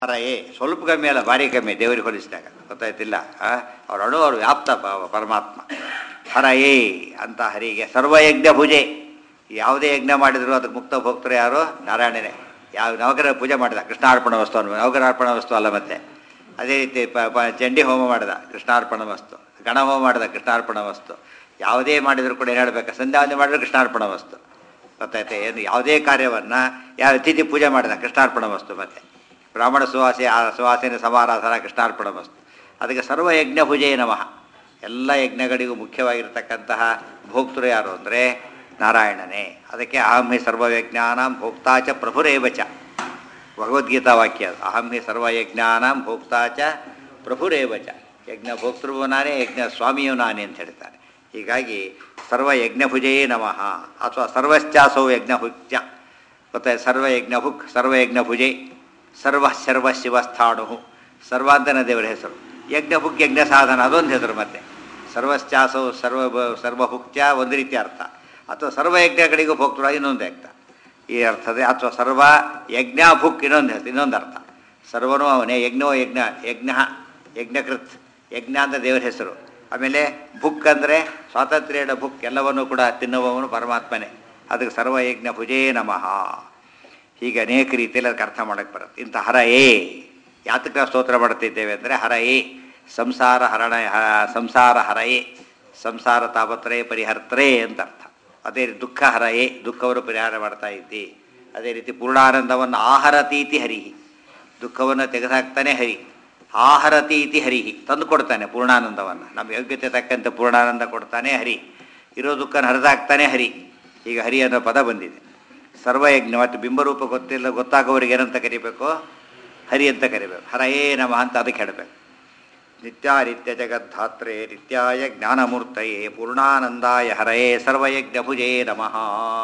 ಹರಯೇ ಸ್ವಲ್ಪ ಕಮ್ಮಿ ಅಲ್ಲ ಭಾರಿ ಕಮ್ಮಿ ದೇವರಿಗೆ ಹೋಲಿಸಿದಾಗ ಗೊತ್ತಾಯ್ತಿಲ್ಲ ಅವ್ರ ಅಣು ಅವ್ರು ವ್ಯಾಪ್ತ ಪ- ಪರಮಾತ್ಮ ಹರಯೇ ಅಂತ ಹರಿಗೆ ಸರ್ವಯಜ್ಞ ಭುಜೆ ಯಾವುದೇ ಯಜ್ಞ ಮಾಡಿದ್ರು ಅದಕ್ಕೆ ಮುಕ್ತ ಭಕ್ತರು ಯಾರು ನಾರಾಯಣನೇ ಯಾವ ನವಗ್ರಹ ಪೂಜೆ ಮಾಡಿದ ಕೃಷ್ಣಾರ್ಪಣ ವಸ್ತು ಅನ್ವ ನವಗ್ರಹಾರ್ಪಣ ವಸ್ತು ಅಲ್ಲ ಮತ್ತೆ ಅದೇ ರೀತಿ ಪ ಪ ಚಂಡಿ ಹೋಮ ಮಾಡಿದ ಕೃಷ್ಣಾರ್ಪಣ ವಸ್ತು ಗಣ ಹೋಮ ಮಾಡಿದ ಕೃಷ್ಣಾರ್ಪಣ ವಸ್ತು ಯಾವುದೇ ಮಾಡಿದ್ರು ಕೂಡ ಏನು ಹೇಳಬೇಕು ಸಂಧ್ಯಾವಂದನೆ ಮಾಡಿದ್ರು ಕೃಷ್ಣಾರ್ಪಣ ವಸ್ತು ಗೊತ್ತಾಯ್ತೆ ಏನು ಯಾವುದೇ ಕಾರ್ಯವನ್ನು ಯಾವ ಅತಿಥಿ ಪೂಜೆ ಮಾಡಿದ ಕೃಷ್ಣಾರ್ಪಣ ವಸ್ತು ಮತ್ತೆ ಬ್ರಾಹ್ಮಣ ಸುವಾಸಿ ಆ ಸುವಾಸಿನ ಸಮಾರಾಧನ ಕೃಷ್ಣಾರ್ಪಣ ವಸ್ತು ಅದಕ್ಕೆ ಸರ್ವ ಯಜ್ಞ ಭುಜೇ ನಮಃ ಎಲ್ಲ ಯಜ್ಞಗಳಿಗೂ ಮುಖ್ಯವಾಗಿರ್ತಕ್ಕಂತಹ ಭೋಕ್ತೃ ಯಾರು ಅಂದರೆ ನಾರಾಯಣನೇ ಅದಕ್ಕೆ ಅಹಂ ಹಿ ಸರ್ವಯಜ್ಞಾನಾಂ ಭೋಕ್ತಾ ಚ ಪ್ರಭುರೇವ ಚ ಭಗವದ್ಗೀತಾ ವಾಕ್ಯ ಅದು. ಅಹಂ ಹಿ ಸರ್ವಯಜ್ಞಾನಾಂ ಭೋಕ್ತಾ ಚ ಪ್ರಭುರೇವ ಚ ಯಜ್ಞ ಭೋಕ್ತೃವು ನಾನೇ ಯಜ್ಞ ಸ್ವಾಮಿಯು ನಾನೇ ಅಂತ ಹೇಳ್ತಾರೆ ಹೀಗಾಗಿ ಸರ್ವ ಯಜ್ಞಭುಜಯೇ ನಮಃ ಅಥವಾ ಸರ್ವಶ್ಚಾಸೌ ಯಜ್ಞಭುಜ ಗೊತ್ತಾಯ್ತು ಸರ್ವಯಜ್ಞ ಭುಕ್ ಸರ್ವಯಜ್ಞ ಭುಜೆ ಸರ್ವ ಸರ್ವ ಶಿವಸ್ಥಾಣು ಸರ್ವ ಅಂತನೇ ದೇವರ ಹೆಸರು ಯಜ್ಞ ಭುಕ್ ಯಜ್ಞ ಸಾಧನ ಅದೊಂದು ಹೆಸರು ಮತ್ತೆ ಸರ್ವಶ್ಚಾಸೌ ಸರ್ವ ಸರ್ವಭುಕ್ಚ ಒಂದು ರೀತಿ ಅರ್ಥ ಅಥವಾ ಸರ್ವಯಜ್ಞಗಳಿಗೂ ಭೋಕ್ತೃ ಇನ್ನೊಂದು ಅರ್ಥ ಈ ಅರ್ಥದೆ ಅಥವಾ ಸರ್ವ ಯಜ್ಞ ಭುಕ್ ಇನ್ನೊಂದು ಹೆಸರು ಇನ್ನೊಂದು ಅರ್ಥ ಸರ್ವನೂ ಅವನೇ ಯಜ್ಞೋ ಯಜ್ಞ ಯಜ್ಞ ಯಜ್ಞಕೃತ್ ಯಜ್ಞ ಅಂತ ದೇವರ ಹೆಸರು ಆಮೇಲೆ ಭುಕ್ ಅಂದರೆ ಸ್ವಾತಂತ್ರ್ಯದ ಭುಕ್ ಎಲ್ಲವನ್ನೂ ಕೂಡ ತಿನ್ನುವವನು ಪರಮಾತ್ಮನೇ ಅದಕ್ಕೆ ಸರ್ವಯಜ್ಞ ಭುಜೇ ನಮಃ ಹೀಗೆ ಅನೇಕ ರೀತಿಯಲ್ಲಿ ಅದಕ್ಕೆ ಅರ್ಥ ಮಾಡೋಕ್ಕೆ ಬರುತ್ತೆ ಇಂಥ ಹರ ಏ ಯಾತಕ ಸ್ತೋತ್ರ ಮಾಡ್ತಿದ್ದೇವೆ ಅಂದರೆ ಹರ ಏ ಸಂಸಾರ ಹರಣ ಹ- ಸಂಸಾರ ಹರ ಏ ಸಂಸಾರ ತಾಪತ್ರೇ ಪರಿಹರ್ತರೇ ಅಂತ ಅರ್ಥ ಅದೇ ರೀತಿ ದುಃಖ ಹರ ಏ ದುಃಖವನ್ನು ಪರಿಹಾರ ಮಾಡ್ತಾ ಇದ್ದಿ ಅದೇ ರೀತಿ ಪೂರ್ಣಾನಂದವನ್ನು ಆಹರತೀತಿ ಹರಿಹಿ ದುಃಖವನ್ನು ತೆಗೆದುಹಾಕ್ತಾನೆ ಹರಿ ಆಹರತಿ ಇತಿ ಹರಿಹಿ ತಂದು ಕೊಡ್ತಾನೆ ಪೂರ್ಣಾನಂದವನ್ನು ನಮ್ಮ ಯೋಗ್ಯತೆ ತಕ್ಕಂತೆ ಪೂರ್ಣಾನಂದ ಕೊಡ್ತಾನೆ ಹರಿ ಇರೋ ದುಃಖನ ಹರಿದಾಕ್ತಾನೆ ಹರಿ ಈಗ ಹರಿ ಅನ್ನೋ ಪದ ಬಂದಿದೆ ಸರ್ವಯಜ್ಞ ಮತ್ತು ಬಿಂಬರೂಪ ಗೊತ್ತಿಲ್ಲ ಗೊತ್ತಾಗೋರಿಗೆ ಏನಂತ ಕರಿಬೇಕು ಹರಿ ಅಂತ ಕರಿಬೇಕು ಹರಯೇ ನಮಃ ಅಂತ ಅದಕ್ಕೆ ಹೇಳಬೇಕು ನಿತ್ಯಾನಿತ್ಯ ಜಗದ್ಧಾತ್ರೆ ನಿತ್ಯಾಯ ಜ್ಞಾನಮೂರ್ತಯೇ ಪೂರ್ಣಾನಂದಾಯ ಹರಯೇ ಸರ್ವಯಜ್ಞ ಭುಜೇ ನಮಃ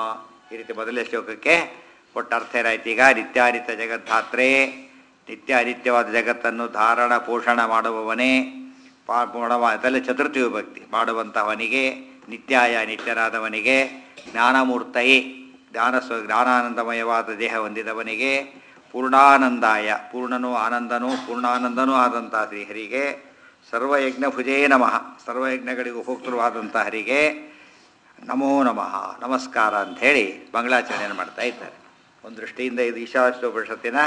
ಈ ರೀತಿ ಮೊದಲನೇ ಶ್ಲೋಕಕ್ಕೆ ಕೊಟ್ಟ ಅರ್ಥ ಏನಾಯ್ತು ಈಗ ನಿತ್ಯಾನಿತ್ಯ ಜಗದ್ಧಾತ್ರೆ ನಿತ್ಯ ಅನಿತ್ಯವಾದ ಜಗತ್ತನ್ನು ಧಾರಣ ಪೋಷಣ ಮಾಡುವವನೇ ಪಾ ಮಾಡುವ ಅದರಲ್ಲಿ ಚತುರ್ಥಿ ವಿಭಕ್ತಿ ಮಾಡುವಂತಹವನಿಗೆ ನಿತ್ಯಾಯ ನಿತ್ಯನಾದವನಿಗೆ ಜ್ಞಾನಮೂರ್ತಯೇ ಜ್ಞಾನ ಸ್ವ ಜ್ಞಾನಾನಂದಮಯವಾದ ದೇಹ ಹೊಂದಿದವನಿಗೆ ಪೂರ್ಣಾನಂದಾಯ ಪೂರ್ಣನೂ ಆನಂದನೂ ಪೂರ್ಣಾನಂದನೂ ಆದಂಥ ಶ್ರೀಹರಿಗೆ ಸರ್ವಯಜ್ಞ ಭುಜೇ ನಮಃ ಸರ್ವಯಜ್ಞಗಳಿಗೂ ಹೋಗ್ತಿರುವಾದಂಥ ಹರಿಗೆ ನಮೋ ನಮಃ ನಮಸ್ಕಾರ ಅಂಥೇಳಿ ಮಂಗಳಾಚರಣೆಯನ್ನು ಮಾಡ್ತಾ ಇದ್ದಾರೆ ಒಂದು ದೃಷ್ಟಿಯಿಂದ ಇದು ಈಶಾವಾಸ್ಯೋಪನಿಷತ್ತಿನ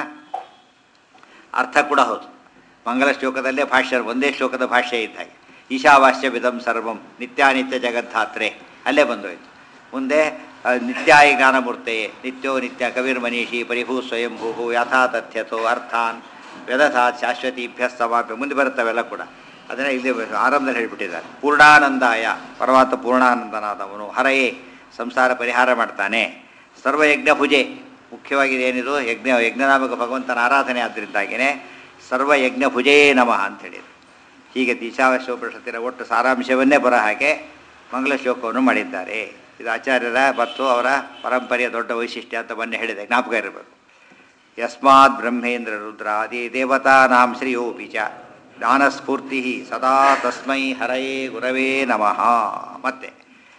ಅರ್ಥ ಕೂಡ ಹೌದು ಮಂಗಲ ಶ್ಲೋಕದಲ್ಲೇ ಭಾಷ್ಯ ಒಂದೇ ಶ್ಲೋಕದ ಭಾಷ್ಯ ಇದ್ದ ಹಾಗೆ ಈಶಾವಾಸ್ಯ ವಿಧಂ ಸರ್ವಂ ನಿತ್ಯಾನಿತ್ಯ ಜಗದ್ಧಾತ್ರೆ ಅಲ್ಲೇ ಬಂದೋಯ್ತು ಮುಂದೆ ಆ, ನಿತ್ಯಾಯ ಜ್ಞಾನಮೂರ್ತೆಯೇ ನಿತ್ಯೋ ನಿತ್ಯ ಕವಿರ್ಮನೀಷಿ ಪರಿಭೂ ಸ್ವಯಂಭೂ ಯಥಾ ತಥ್ಯಥೋ ಅರ್ಥಾನ್ ವ್ಯದಥಾತ್ ಶಾಶ್ವತೀಭ್ಯ ಸಮಾಪ್ಯ ಮುಂದೆ ಬರುತ್ತವೆಲ್ಲ ಕೂಡ ಅದನ್ನೇ ಇಲ್ಲಿ ಆರಂಭದಲ್ಲಿ ಹೇಳಿಬಿಟ್ಟಿದ್ದಾರೆ ಪೂರ್ಣಾನಂದಾಯ ಪರಮಾತ್ಮ ಪೂರ್ಣಾನಂದನಾದವನು ಹರಯೇ ಸಂಸಾರ ಪರಿಹಾರ ಮಾಡ್ತಾನೆ ಸರ್ವಯಜ್ಞ ಭುಜೆ ಮುಖ್ಯವಾಗಿ ಏನಿದು ಯಜ್ಞ ಯಜ್ಞನಾಮಕ ಭಗವಂತನ ಆರಾಧನೆ ಆದ್ದರಿಂದಾಗಿಯೇ ಸರ್ವಯಜ್ಞ ಭುಜೇ ನಮಃ ಅಂತ ಹೇಳಿದರು ಹೀಗೆ ಈಶಾವಾಸ್ಯೋಪನಿಷತ್ತಿನ ಒಟ್ಟು ಸಾರಾಂಶವನ್ನೇ ಬರೋ ಹಾಗೆ ಮಂಗಲ ಶ್ಲೋಕವನ್ನು ಮಾಡಿದ್ದಾರೆ ಇದು ಆಚಾರ್ಯರ ಮತ್ತು ಅವರ ಪರಂಪರೆಯ ದೊಡ್ಡ ವೈಶಿಷ್ಟ್ಯ ಅಂತ ಮೊನ್ನೆ ಹೇಳಿದೆ ಜ್ಞಾಪಕ ಇರಬೇಕು ಯಸ್ಮಾತ್ ಬ್ರಹ್ಮೇಂದ್ರ ರುದ್ರಾದಿ ದೇವತಾನಾಂ ಶ್ರೇಯೋಪಿ ಚ ಜ್ಞಾನಸ್ಫೂರ್ತಿ ಸದಾ ತಸ್ಮೈ ಹರಯೇ ಗುರವೇ ನಮಃ ಮತ್ತೆ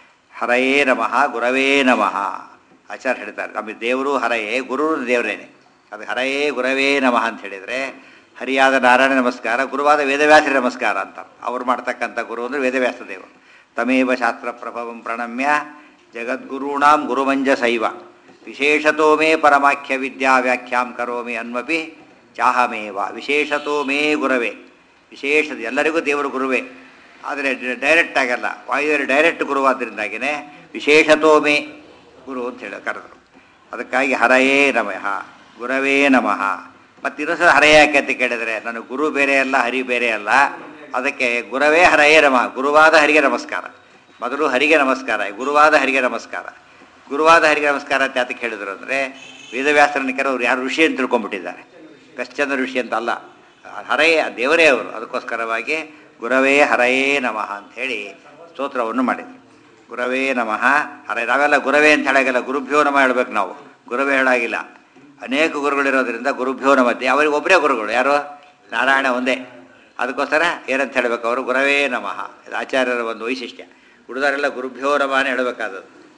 ಹರಯೇ ನಮಃ ಗುರವೇ ನಮಃ ಆಚಾರ್ಯ ಹೇಳ್ತಾರೆ ನಮ್ಮ ದೇವರು ಹರಯೇ ಗುರು ದೇವರೇನೆ ಅದು ಹರಯೇ ಗುರವೇ ನಮಃ ಅಂತ ಹೇಳಿದರೆ ಹರಿಯಾದ ನಾರಾಯಣ ನಮಸ್ಕಾರ ಗುರುವಾದ ವೇದವ್ಯಾಸರ ನಮಸ್ಕಾರ ಅಂತ ಅವ್ರು ಮಾಡ್ತಕ್ಕಂಥ ಗುರು ಅಂದರೆ ವೇದವ್ಯಾಸ ದೇವರು ತಮೇವ ಶಾಸ್ತ್ರ ಪ್ರಭವಂ ಪ್ರಣಮ್ಯ ಜಗದ್ಗುರುಣಾಂ ಗುರುಮಂಜಸೈವ ವಿಶೇಷತೋ ಮೇ ಪರಮಾಖ್ಯ ವಿದ್ಯಾ ವ್ಯಾಖ್ಯಾಂ ಕರೋಮಿ ಅನ್ವಪಿ ಚಾಹಮೇವ ವಿಶೇಷತೋ ಮೇ ಗುರವೇ ವಿಶೇಷ ಎಲ್ಲರಿಗೂ ದೇವರು ಗುರುವೇ ಆದರೆ ಡೈರೆಕ್ಟ್ ಆಗಲ್ಲ ವಾಯುದೇವರು ಡೈರೆಕ್ಟ್ ಗುರುವಾದ್ದರಿಂದಾಗಿಯೇ ವಿಶೇಷತೋ ಮೇ ಗುರು ಅಂತ ಹೇಳಿ ಕರೆದರು ಅದಕ್ಕಾಗಿ ಹರಯೇ ನಮಃ ಗುರವೇ ನಮಃ ಮತ್ತು ಇನ್ನೊಂದ್ಸಲ ಹರಯೇ ಯಾಕೆ ಅಂತ ಕೇಳಿದರೆ ನಾನು ಗುರು ಬೇರೆ ಅಲ್ಲ ಹರಿ ಬೇರೆ ಅಲ್ಲ ಅದಕ್ಕೆ ಗುರವೇ ಹರಯೇ ನಮಃ ಗುರುವಾದ ಹರಿಗೆ ನಮಸ್ಕಾರ ಮೊದಲು ಹರಿಗೆ ನಮಸ್ಕಾರ ಗುರುವಾದ ಹರಿಗೆ ನಮಸ್ಕಾರ ಗುರುವಾದ ಹರಿಗೆ ನಮಸ್ಕಾರ ಅಂತ ಯಾತಕ್ಕೆ ಹೇಳಿದ್ರು ಅಂದರೆ ವೇದವ್ಯಾಸರನ್ನ ಕೆಲವರು ಯಾರು ಋಷಿ ಅಂತ ತಿಳ್ಕೊಂಡ್ಬಿಟ್ಟಿದ್ದಾರೆ ಕಶ್ಚಂದ್ರ ಋಷಿ ಅಂತ ಅಲ್ಲ ಹರಯೇ ದೇವರೇ ಅವರು ಅದಕ್ಕೋಸ್ಕರವಾಗಿ ಗುರವೇ ಹರಯೇ ನಮಃ ಅಂಥೇಳಿ ಸ್ತೋತ್ರವನ್ನು ಮಾಡಿದರು ಗುರವೇ ನಮಃ ಹರೇ ನಾವೆಲ್ಲ ಗುರವೇ ಅಂತ ಹೇಳಾಗಿಲ್ಲ ಗುರುಭ್ಯೋ ನಮ ಹೇಳ್ಬೇಕು ನಾವು ಗುರವೇ ಹೇಳಾಗಿಲ್ಲ ಅನೇಕ ಗುರುಗಳಿರೋದ್ರಿಂದ ಗುರುಭ್ಯೋ ನಮತ್ತೆ ಅವರಿಗೆ ಒಬ್ಬರೇ ಗುರುಗಳು ಯಾರು ನಾರಾಯಣ ಒಂದೇ ಅದಕ್ಕೋಸ್ಕರ ಏನಂತ ಹೇಳಬೇಕು ಅವರು ಗುರವೇ ನಮಃ ಇದು ಆಚಾರ್ಯರ ಒಂದು ವೈಶಿಷ್ಟ್ಯ ಹುಡುಗರೆಲ್ಲ ಗುರುಭ್ಯೋ ನಮಃನೇ ಹೇಳಬೇಕಾದದ್ದು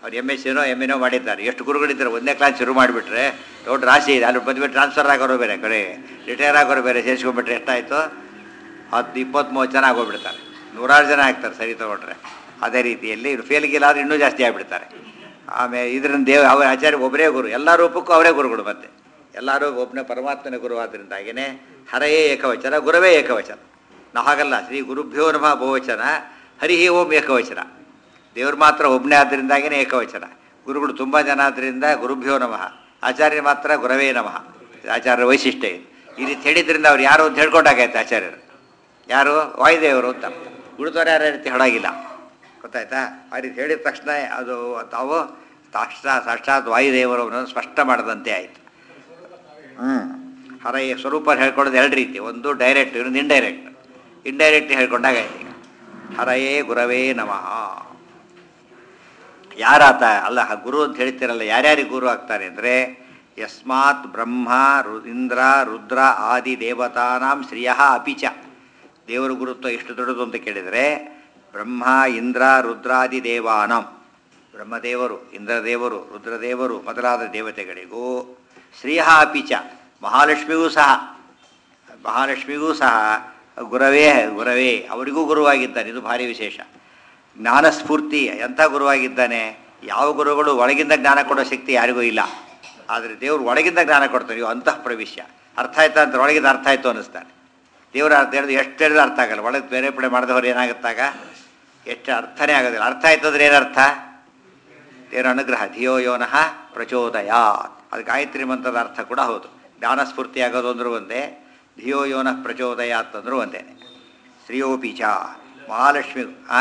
ಅವ್ರು ಎಮ್ ಎಸ್ ಸಿನೋ ಎಮ್ ಎನೋ ಮಾಡಿದ್ದಾರೆ ಎಷ್ಟು ಗುರುಗಳಿದ್ದಾರೆ ಒಂದನೇ ಕ್ಲಾಸ್ ಶುರು ಮಾಡಿಬಿಟ್ರೆ ದೊಡ್ಡ ರಾಶಿ ಇದೆ ಅಲ್ಲಿ ಬಂದ್ಬಿಟ್ಟು ಟ್ರಾನ್ಸ್ಫರ್ ಆಗೋರು ಬೇರೆ ಕಡೆ ರಿಟೈರ್ ಆಗೋರು ಬೇರೆ ಸೇರಿಸ್ಕೊಂಡ್ಬಿಟ್ರೆ ಎಷ್ಟಾಯಿತು ಹತ್ತು ಇಪ್ಪತ್ತು ಮೂವತ್ತು ಜನ ಆಗೋಗ್ಬಿಡ್ತಾರೆ ನೂರಾರು ಜನ ಆಗ್ತಾರೆ ಸರಿ ತೊಗೊಂಡ್ರೆ ಅದೇ ರೀತಿಯಲ್ಲಿ ಇವ್ರು ಫೇಲ್ಗಿಲ್ಲ ಆದರೆ ಇನ್ನೂ ಜಾಸ್ತಿ ಆಗಿಬಿಡ್ತಾರೆ ಆಮೇಲೆ ಇದರಿಂದ ದೇವ ಅವರ ಆಚಾರ್ಯ ಒಬ್ಬರೇ ಗುರು ಎಲ್ಲ ರೂಪಕ್ಕೂ ಅವರೇ ಗುರುಗಳು ಮತ್ತೆ ಎಲ್ಲರೂ ಒಬ್ಬನೇ ಪರಮಾತ್ಮನ ಗುರು ಆದ್ದರಿಂದಾಗಿಯೇ ಹರಯೇ ಏಕವಚನ ಗುರವೇ ಏಕವಚನ ನಾವು ಹಾಗಲ್ಲ ಶ್ರೀ ಗುರುಭ್ಯೋ ನಮಃ ಬಹುವಚನ ಹರಿ ಓಂ ಏಕವಚನ ದೇವ್ರು ಮಾತ್ರ ಒಬ್ಬನೇ ಆದ್ದರಿಂದಾಗಿಯೇ ಏಕವಚನ ಗುರುಗಳು ತುಂಬ ಜನ ಆದ್ದರಿಂದ ಗುರುಭ್ಯೋ ನಮಃ ಆಚಾರ್ಯ ಮಾತ್ರ ಗುರವೇ ನಮಃ ಆಚಾರ್ಯರ ವೈಶಿಷ್ಟ್ಯ ಇದು ಈ ರೀತಿ ಹೇಳಿದ್ರಿಂದ ಅವ್ರು ಯಾರು ಅಂತ ಹೇಳ್ಕೊಂಡಾಗೈತೆ ಆಚಾರ್ಯರು ಯಾರು ವಾಯುದೇವರು ಅಂತ ಉಳಿದವರು ಯಾರ ರೀತಿ ಹೇಳಾಗಿಲ್ಲ ಗೊತ್ತಾಯ್ತಾ ಆ ರೀತಿ ಹೇಳಿದ ತಕ್ಷಣ ಅದು ತಾವು ಸಾಕ್ಷಾ ಸಾಕ್ಷಾತ್ ವಾಯುದೇವರು ಅವರನ್ನು ಸ್ಪಷ್ಟ ಮಾಡದಂತೆ ಆಯಿತು ಹ್ಞೂ ಹರಯ ಸ್ವರೂಪ ಹೇಳ್ಕೊಳ್ಳೋದು ಎರಡು ರೀತಿ ಒಂದು ಡೈರೆಕ್ಟ್ ಇನ್ನೊಂದು ಇಂಡೈರೆಕ್ಟ್ ಇಂಡೈರೆಕ್ಟ್ ಹೇಳ್ಕೊಂಡಾಗ ಆಯ್ತು ಈಗ ಹರಯೇ ಗುರವೇ ನಮಃ ಯಾರಾತ ಅಲ್ಲ ಹ- ಗುರು ಅಂತ ಹೇಳ್ತಿರಲ್ಲ ಯಾರ್ಯಾರಿಗೆ ಗುರು ಆಗ್ತಾರೆ ಅಂದರೆ ಯಸ್ಮಾತ್ ಬ್ರಹ್ಮ ರು ಇಂದ್ರ ರುದ್ರ ಆದಿ ದೇವತಾನಾಂ ಶ್ರಿಯ ಅಪಿಚ ದೇವರ ಗುರುತ್ವ ಎಷ್ಟು ದೊಡ್ಡದು ಅಂತ ಕೇಳಿದರೆ ಬ್ರಹ್ಮ ಇಂದ್ರ ರುದ್ರಾದಿ ದೇವಾನಾಂ ಬ್ರಹ್ಮದೇವರು ಇಂದ್ರದೇವರು ರುದ್ರದೇವರು ಮೊದಲಾದ ದೇವತೆಗಳಿಗೂ ಶ್ರೀಯ ಅಪಿಚ ಮಹಾಲಕ್ಷ್ಮಿಗೂ ಸಹ ಮಹಾಲಕ್ಷ್ಮಿಗೂ ಸಹ ಗುರವೇ ಗುರವೇ ಅವರಿಗೂ ಗುರುವಾಗಿದ್ದಾನೆ ಇದು ಭಾರಿ ವಿಶೇಷ ಜ್ಞಾನಸ್ಫೂರ್ತಿ ಎಂಥ ಗುರುವಾಗಿದ್ದಾನೆ ಯಾವ ಗುರುಗಳು ಒಳಗಿಂದ ಜ್ಞಾನ ಕೊಡೋ ಶಕ್ತಿ ಯಾರಿಗೂ ಇಲ್ಲ ಆದರೆ ದೇವರು ಒಳಗಿಂದ ಜ್ಞಾನ ಕೊಡ್ತಾನೆ ಇವು ಅಂತಃ ಪ್ರವಿಶ್ಯ ಅರ್ಥ ಆಯ್ತಾ ಅಂತ ಒಳಗಿಂದ ಅರ್ಥ ಆಯ್ತು ಅನ್ನಿಸ್ತಾನೆ ದೇವರ ಅರ್ಥ ಹೇಳಿದ್ರೆ ಎಷ್ಟು ಹೇಳಿದ್ರೆ ಅರ್ಥ ಆಗಲ್ಲ ಒಳಗೆ ಬೇರೆ ಪಡೆ ಮಾಡಿದವ್ರು ಏನಾಗುತ್ತಾಗ ಎಷ್ಟು ಅರ್ಥನೇ ಆಗೋದಿಲ್ಲ ಅರ್ಥ ಆಯ್ತು ಅಂದ್ರೆ ಏನರ್ಥ ದೇವರ ಅನುಗ್ರಹ ಧಿಯೋ ಯೋನಃ ಪ್ರಚೋದಯಾತ್ ಅದು ಗಾಯತ್ರಿ ಮಂತ್ರದ ಅರ್ಥ ಕೂಡ ಹೌದು ಜ್ಞಾನಸ್ಫೂರ್ತಿ ಆಗೋದು ಅಂದ್ರೂ ಒಂದೇ ಧಿಯೋ ಯೋನಃ ಪ್ರಚೋದಯಾತ್ ಅಂದ್ರೂ ಒಂದೇನೆ ಶ್ರೀಯೋಪೀಚ ಮಹಾಲಕ್ಷ್ಮಿ ಆ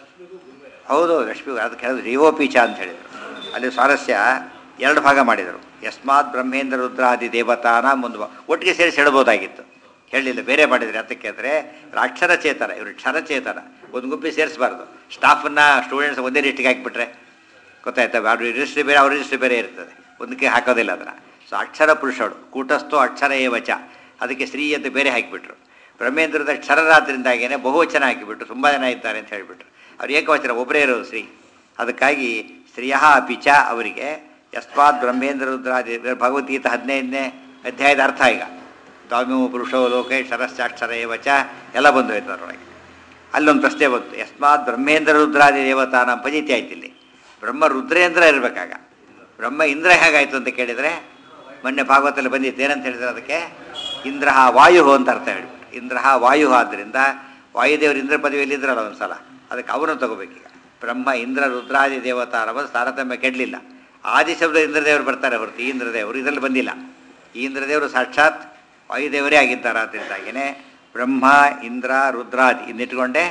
ಹೌದು ಲಕ್ಷ್ಮಿ ಅದಕ್ಕೆ ಹೇಳೋದು ಶ್ರೀಯೋಪೀಚ ಅಂತ ಹೇಳಿದರು ಅಲ್ಲಿ ಸ್ವಾರಸ್ಯ ಎರಡು ಭಾಗ ಮಾಡಿದರು ಯಸ್ಮಾತ್ ಬ್ರಹ್ಮೇಂದ್ರ ರುದ್ರಾದಿ ದೇವತಾನ ಮುಂದೆ ಒಟ್ಟಿಗೆ ಸೇರಿಸಿ ಹೇಳ್ಬೋದಾಗಿತ್ತು ಹೇಳಲಿಲ್ಲ ಬೇರೆ ಮಾಡಿದರೆ ಅದಕ್ಕೆ ಅಂದರೆ ಅಕ್ಷರ ಚೇತನ ಇವರು ಕ್ಷರಚೇತನ ಒಂದು ಗುಂಪಿಗೆ ಸೇರಿಸಬಾರ್ದು ಸ್ಟಾಫನ್ನ ಸ್ಟೂಡೆಂಟ್ಸ್ ಒಂದೇ ಲಿಸ್ಟಿಗೆ ಹಾಕಿಬಿಟ್ರೆ ಗೊತ್ತಾಯ್ತಾ ಅವ್ರ ರಿಜಿಸ್ಟ್ರಿ ಬೇರೆ ಅವ್ರ ರಿಜಿಸ್ಟ್ರಿ ಬೇರೆ ಇರ್ತದೆ ಒಂದಕ್ಕೆ ಹಾಕೋದಿಲ್ಲ ಅದನ್ನು ಸೊ ಅಕ್ಷರ ಪುರುಷರು ಕೂಟಸ್ಥೋ ಅಕ್ಷರ ಏವಚ ಅದಕ್ಕೆ ಸ್ತ್ರೀ ಅಂತ ಬೇರೆ ಹಾಕಿಬಿಟ್ರು ಬ್ರಹ್ಮೇಂದ್ರದ ಕ್ಷರರಾದ್ರಿಂದಾಗೇನೆ ಬಹುವಚನ ಹಾಕಿಬಿಟ್ರು ತುಂಬ ಜನ ಇದ್ದಾರೆ ಅಂತ ಹೇಳಿಬಿಟ್ರು ಅವ್ರು ಏಕವಚನ ಒಬ್ಬರೇ ಇರೋದು ಸ್ತ್ರೀ ಅದಕ್ಕಾಗಿ ಸ್ತ್ರೀಯ ಅಪಿಚ ಅವರಿಗೆ ಯಸ್ಮಾತ್ ಬ್ರಹ್ಮೇಂದ್ರ ರುದ್ರಾದಿ ಭಗವದ್ಗೀತಾ ಹದಿನೈದನೇ ಅಧ್ಯಾಯದ ಅರ್ಥ ಈಗ ದಾಮ್ಯೋ ಪುರುಷೋ ಲೋಕೆ ಶರಶ್ಚಾಕ್ಷರ ಏವಚ ಎಲ್ಲ ಬಂದು ಹೋಯ್ತು ಅದರೊಳಗೆ ಅಲ್ಲೊಂದು ಪ್ರಶ್ನೆ ಬಂತು ಯಸ್ಮಾತ್ ಬ್ರಹ್ಮೇಂದ್ರ ರುದ್ರಾದಿ ದೇವತಾನ ಫಜಿತಿ ಆಯ್ತು ಇಲ್ಲಿ ಬ್ರಹ್ಮ ರುದ್ರೇಂದ್ರ ಇರಬೇಕಾಗ ಬ್ರಹ್ಮ ಇಂದ್ರ ಹೇಗಾಯ್ತು ಅಂತ ಕೇಳಿದರೆ ಮೊನ್ನೆ ಭಾಗವತಲ್ಲಿ ಬಂದಿತ್ತು ಏನಂತ ಹೇಳಿದ್ರೆ ಅದಕ್ಕೆ ಇಂದ್ರ ವಾಯು ಅಂತ ಅರ್ಥ ಹೇಳ್ಬಿಟ್ಟು ಇಂದ್ರ ವಾಯು ಆದ್ದರಿಂದ ವಾಯುದೇವರು ಇಂದ್ರ ಪದವಿಯಲ್ಲಿ ಇದ್ರಲ್ಲ ಒಂದು ಸಲ ಅದಕ್ಕೆ ಅವನು ತಗೋಬೇಕೀಗ ಬ್ರಹ್ಮ ಇಂದ್ರ ರುದ್ರಾದಿ ದೇವತಾರ ತಾರತಮ್ಯ ಕೆಡಲಿಲ್ಲ ಆದಿ ಶಬ್ದ ಇಂದ್ರದೇವರು ಬರ್ತಾರೆ ಹೊರತು ಈ ಇಂದ್ರದೇವರು ಇದರಲ್ಲಿ ಬಂದಿಲ್ಲ ಈ ಇಂದ್ರದೇವರು ಸಾಕ್ಷಾತ್ ವಾಯುದೇವರೇ ಆಗಿದ್ದಾರೆ ಅದರಿಂದಾಗಿಯೇ ಬ್ರಹ್ಮ ಇಂದ್ರ ರುದ್ರಾದಿ ಇನ್ನಿಟ್ಕೊಂಡೆ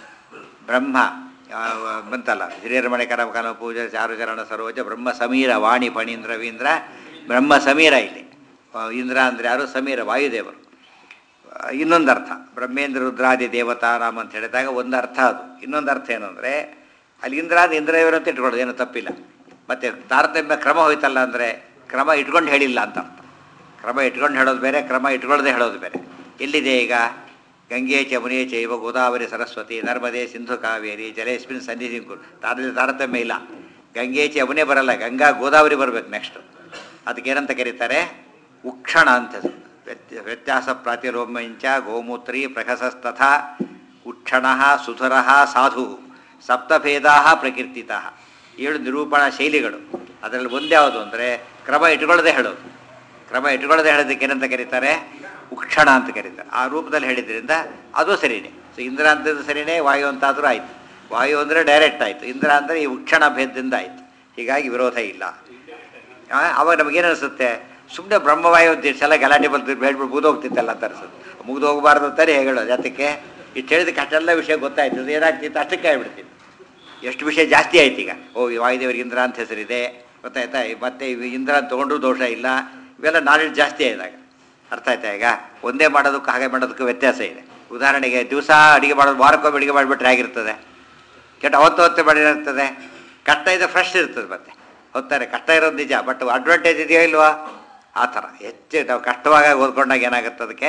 ಬ್ರಹ್ಮ ಆ, ಬಂತಲ್ಲ ಹಿರಿಯರ ಮನೆ ಕರ ಕನ ಪೂಜೆ ಚಾರುಚರಣ ಸರೋಜ ಬ್ರಹ್ಮ ಸಮೀರ ವಾಣಿ ಫಣೀಂದ್ರ ವೀಂದ್ರ ಬ್ರಹ್ಮ ಸಮೀರ ಇಲ್ಲಿ ಆ, ಇಂದ್ರ ಅಂದರೆ ಯಾರು ಸಮೀರ ವಾಯುದೇವರು ಆ, ಇನ್ನೊಂದು ಅರ್ಥ ಬ್ರಹ್ಮೇಂದ್ರ ರುದ್ರಾದಿ ದೇವತಾರಾಮ್ ಅಂತ ಹೇಳಿದಾಗ ಒಂದು ಅರ್ಥ ಅದು ಇನ್ನೊಂದು ಅರ್ಥ ಏನು ಅಂದರೆ ಅಲ್ಲಿ ಇಂದ್ರಾದಿ ಇಂದ್ರದೇವರು ಅಂತ ಇಟ್ಕೊಳ್ಳೋದು ಏನು ತಪ್ಪಿಲ್ಲ ಮತ್ತು ತಾರತಮ್ಯ ಕ್ರಮ ಹೋಯ್ತಲ್ಲ ಅಂದರೆ ಕ್ರಮ ಇಟ್ಕೊಂಡು ಹೇಳಿಲ್ಲ ಅಂತ ಅರ್ಥ ಕ್ರಮ ಇಟ್ಕೊಂಡು ಹೇಳೋದು ಬೇರೆ ಕ್ರಮ ಇಟ್ಕೊಳ್ಳದೆ ಹೇಳೋದು ಬೇರೆ ಎಲ್ಲಿದೆ ಈಗ ಗಂಗೆ ಚಮುನೆ ಚೈವ ಗೋದಾವರಿ ಸರಸ್ವತಿ ನರ್ಮದೆ ಸಿಂಧು ಕಾವೇರಿ ಜಲೇಸ್ಮಿನ್ ಸನ್ನಿಧಿ ತಾರ ತಾರತಮ್ಯ ಇಲ್ಲ ಗಂಗೆ ಚಮುನೆ ಬರಲ್ಲ ಗಂಗಾ ಗೋದಾವರಿ ಬರಬೇಕು ನೆಕ್ಸ್ಟು ಅದಕ್ಕೇನಂತ ಕರೀತಾರೆ ಉಕ್ಷಣ ಅಂತ ಹೆಸರು. ವ್ಯತ್ಯ ವ್ಯತ್ಯಾಸ ಪ್ರಾತಿರೋಮ್ಯಂಚ ಗೋಮೂತ್ರಿ ಪ್ರಕಸಸ್ತಥಾ ಉಕ್ಷಣ ಸುಧುರ ಸಾಧು ಸಪ್ತಭೇದಾ ಪ್ರಕೀರ್ತಿತ ಏಳು ನಿರೂಪಣಾ ಶೈಲಿಗಳು ಅದರಲ್ಲಿ ಒಂದ್ಯಾವುದು ಅಂದರೆ ಕ್ರಮ ಇಟ್ಕೊಳ್ಳದೆ ಹೇಳೋದು ಕ್ರಮ ಇಟ್ಕೊಳ್ಳದೆ ಹೇಳೋದಕ್ಕೆ ಏನಂತ ಕರೀತಾರೆ ಉಕ್ಷಣ ಅಂತ ಕರೀತಾರೆ ಆ ರೂಪದಲ್ಲಿ ಹೇಳಿದ್ರಿಂದ ಅದು ಸರಿನೇ ಸೊ ಇಂದ್ರ ಅಂತದ್ದು ಸರಿನೇ ವಾಯು ಅಂತಾದರೂ ಆಯಿತು ವಾಯು ಅಂದರೆ ಡೈರೆಕ್ಟ್ ಆಯಿತು ಇಂದ್ರ ಅಂದರೆ ಈ ಉಕ್ಷಣ ಭೇದದಿಂದ ಆಯಿತು ಹೀಗಾಗಿ ವಿರೋಧ ಇಲ್ಲ ಆ, ಅವಾಗ ನಮಗೇನು ಅನಿಸುತ್ತೆ ಸುಮ್ಮನೆ ಬ್ರಹ್ಮವಾಯು ಅಂತ ಇಷ್ಟ್ ಸಲ ಗಲಾಟೆ ಬಂತು ಹೇಳ್ಬಿಟ್ಟು ಮುಗಿದು ಹೋಗ್ತಿತ್ತಲ್ಲ ಅಂತ ಅನ್ಸುತ್ತೆ ಮುಗಿದು ಹೋಗಬಾರ್ದು ಅಂತಾನೆ ಹೇಳೋದು ಅದಕ್ಕೆ ಇಷ್ಟು ಹೇಳಿದಕ್ಕೆ ಅಷ್ಟೆಲ್ಲ ವಿಷಯ ಗೊತ್ತಾಯ್ತು ಅದು ಏನಾಗ್ತಿತ್ತು ಅಷ್ಟಕ್ಕೆ ಆಗ್ಬಿಡ್ತಿತ್ತು ಎಷ್ಟು ವಿಷಯ ಜಾಸ್ತಿ ಆಯ್ತು ಈಗ ಓ ಈ ವಾಯುದೇವರಿಗೆ ಇಂದ್ರ ಅಂತ ಹೆಸರಿದೆ ಗೊತ್ತಾಯ್ತಾ ಈ ಮತ್ತೆ ಇವು ಇಂದ್ರ ಅಂತ ತೊಗೊಂಡ್ರು ದೋಷ ಇಲ್ಲ ಇವೆಲ್ಲ ನಾಲೆಡ್ಜ್ ಜಾಸ್ತಿ ಆಯ್ತಾಗ ಅರ್ಥ ಆಯ್ತಾ ಈಗ ಒಂದೇ ಮಾಡೋದಕ್ಕೂ ಹಾಗೆ ಮಾಡೋದಕ್ಕೂ ವ್ಯತ್ಯಾಸ ಇದೆ ಉದಾಹರಣೆಗೆ ದಿವಸ ಅಡುಗೆ ಮಾಡೋದು ವಾರಕ್ಕೊಮ್ಮೆ ಅಡುಗೆ ಮಾಡಿಬಿಟ್ರೆ ಹೇಗಿರ್ತದೆ ಕೆಟ್ಟ ಅವತ್ತು ಹೊತ್ತು ಮಾಡಿರ್ತದೆ ಕಷ್ಟ ಇದೆ ಫ್ರೆಶ್ ಇರ್ತದೆ ಮತ್ತೆ ಹೊತ್ತಾರೆ ಕಷ್ಟ ಇರೋದು ನಿಜ ಬಟ್ ಅಡ್ವಾಂಟೇಜ್ ಇದೆಯೋ ಇಲ್ವಾ ಆ ಥರ ಹೆಚ್ಚು ನಾವು ಕಷ್ಟವಾಗಿ ಓದ್ಕೊಂಡಾಗ ಏನಾಗುತ್ತೆ ಅದಕ್ಕೆ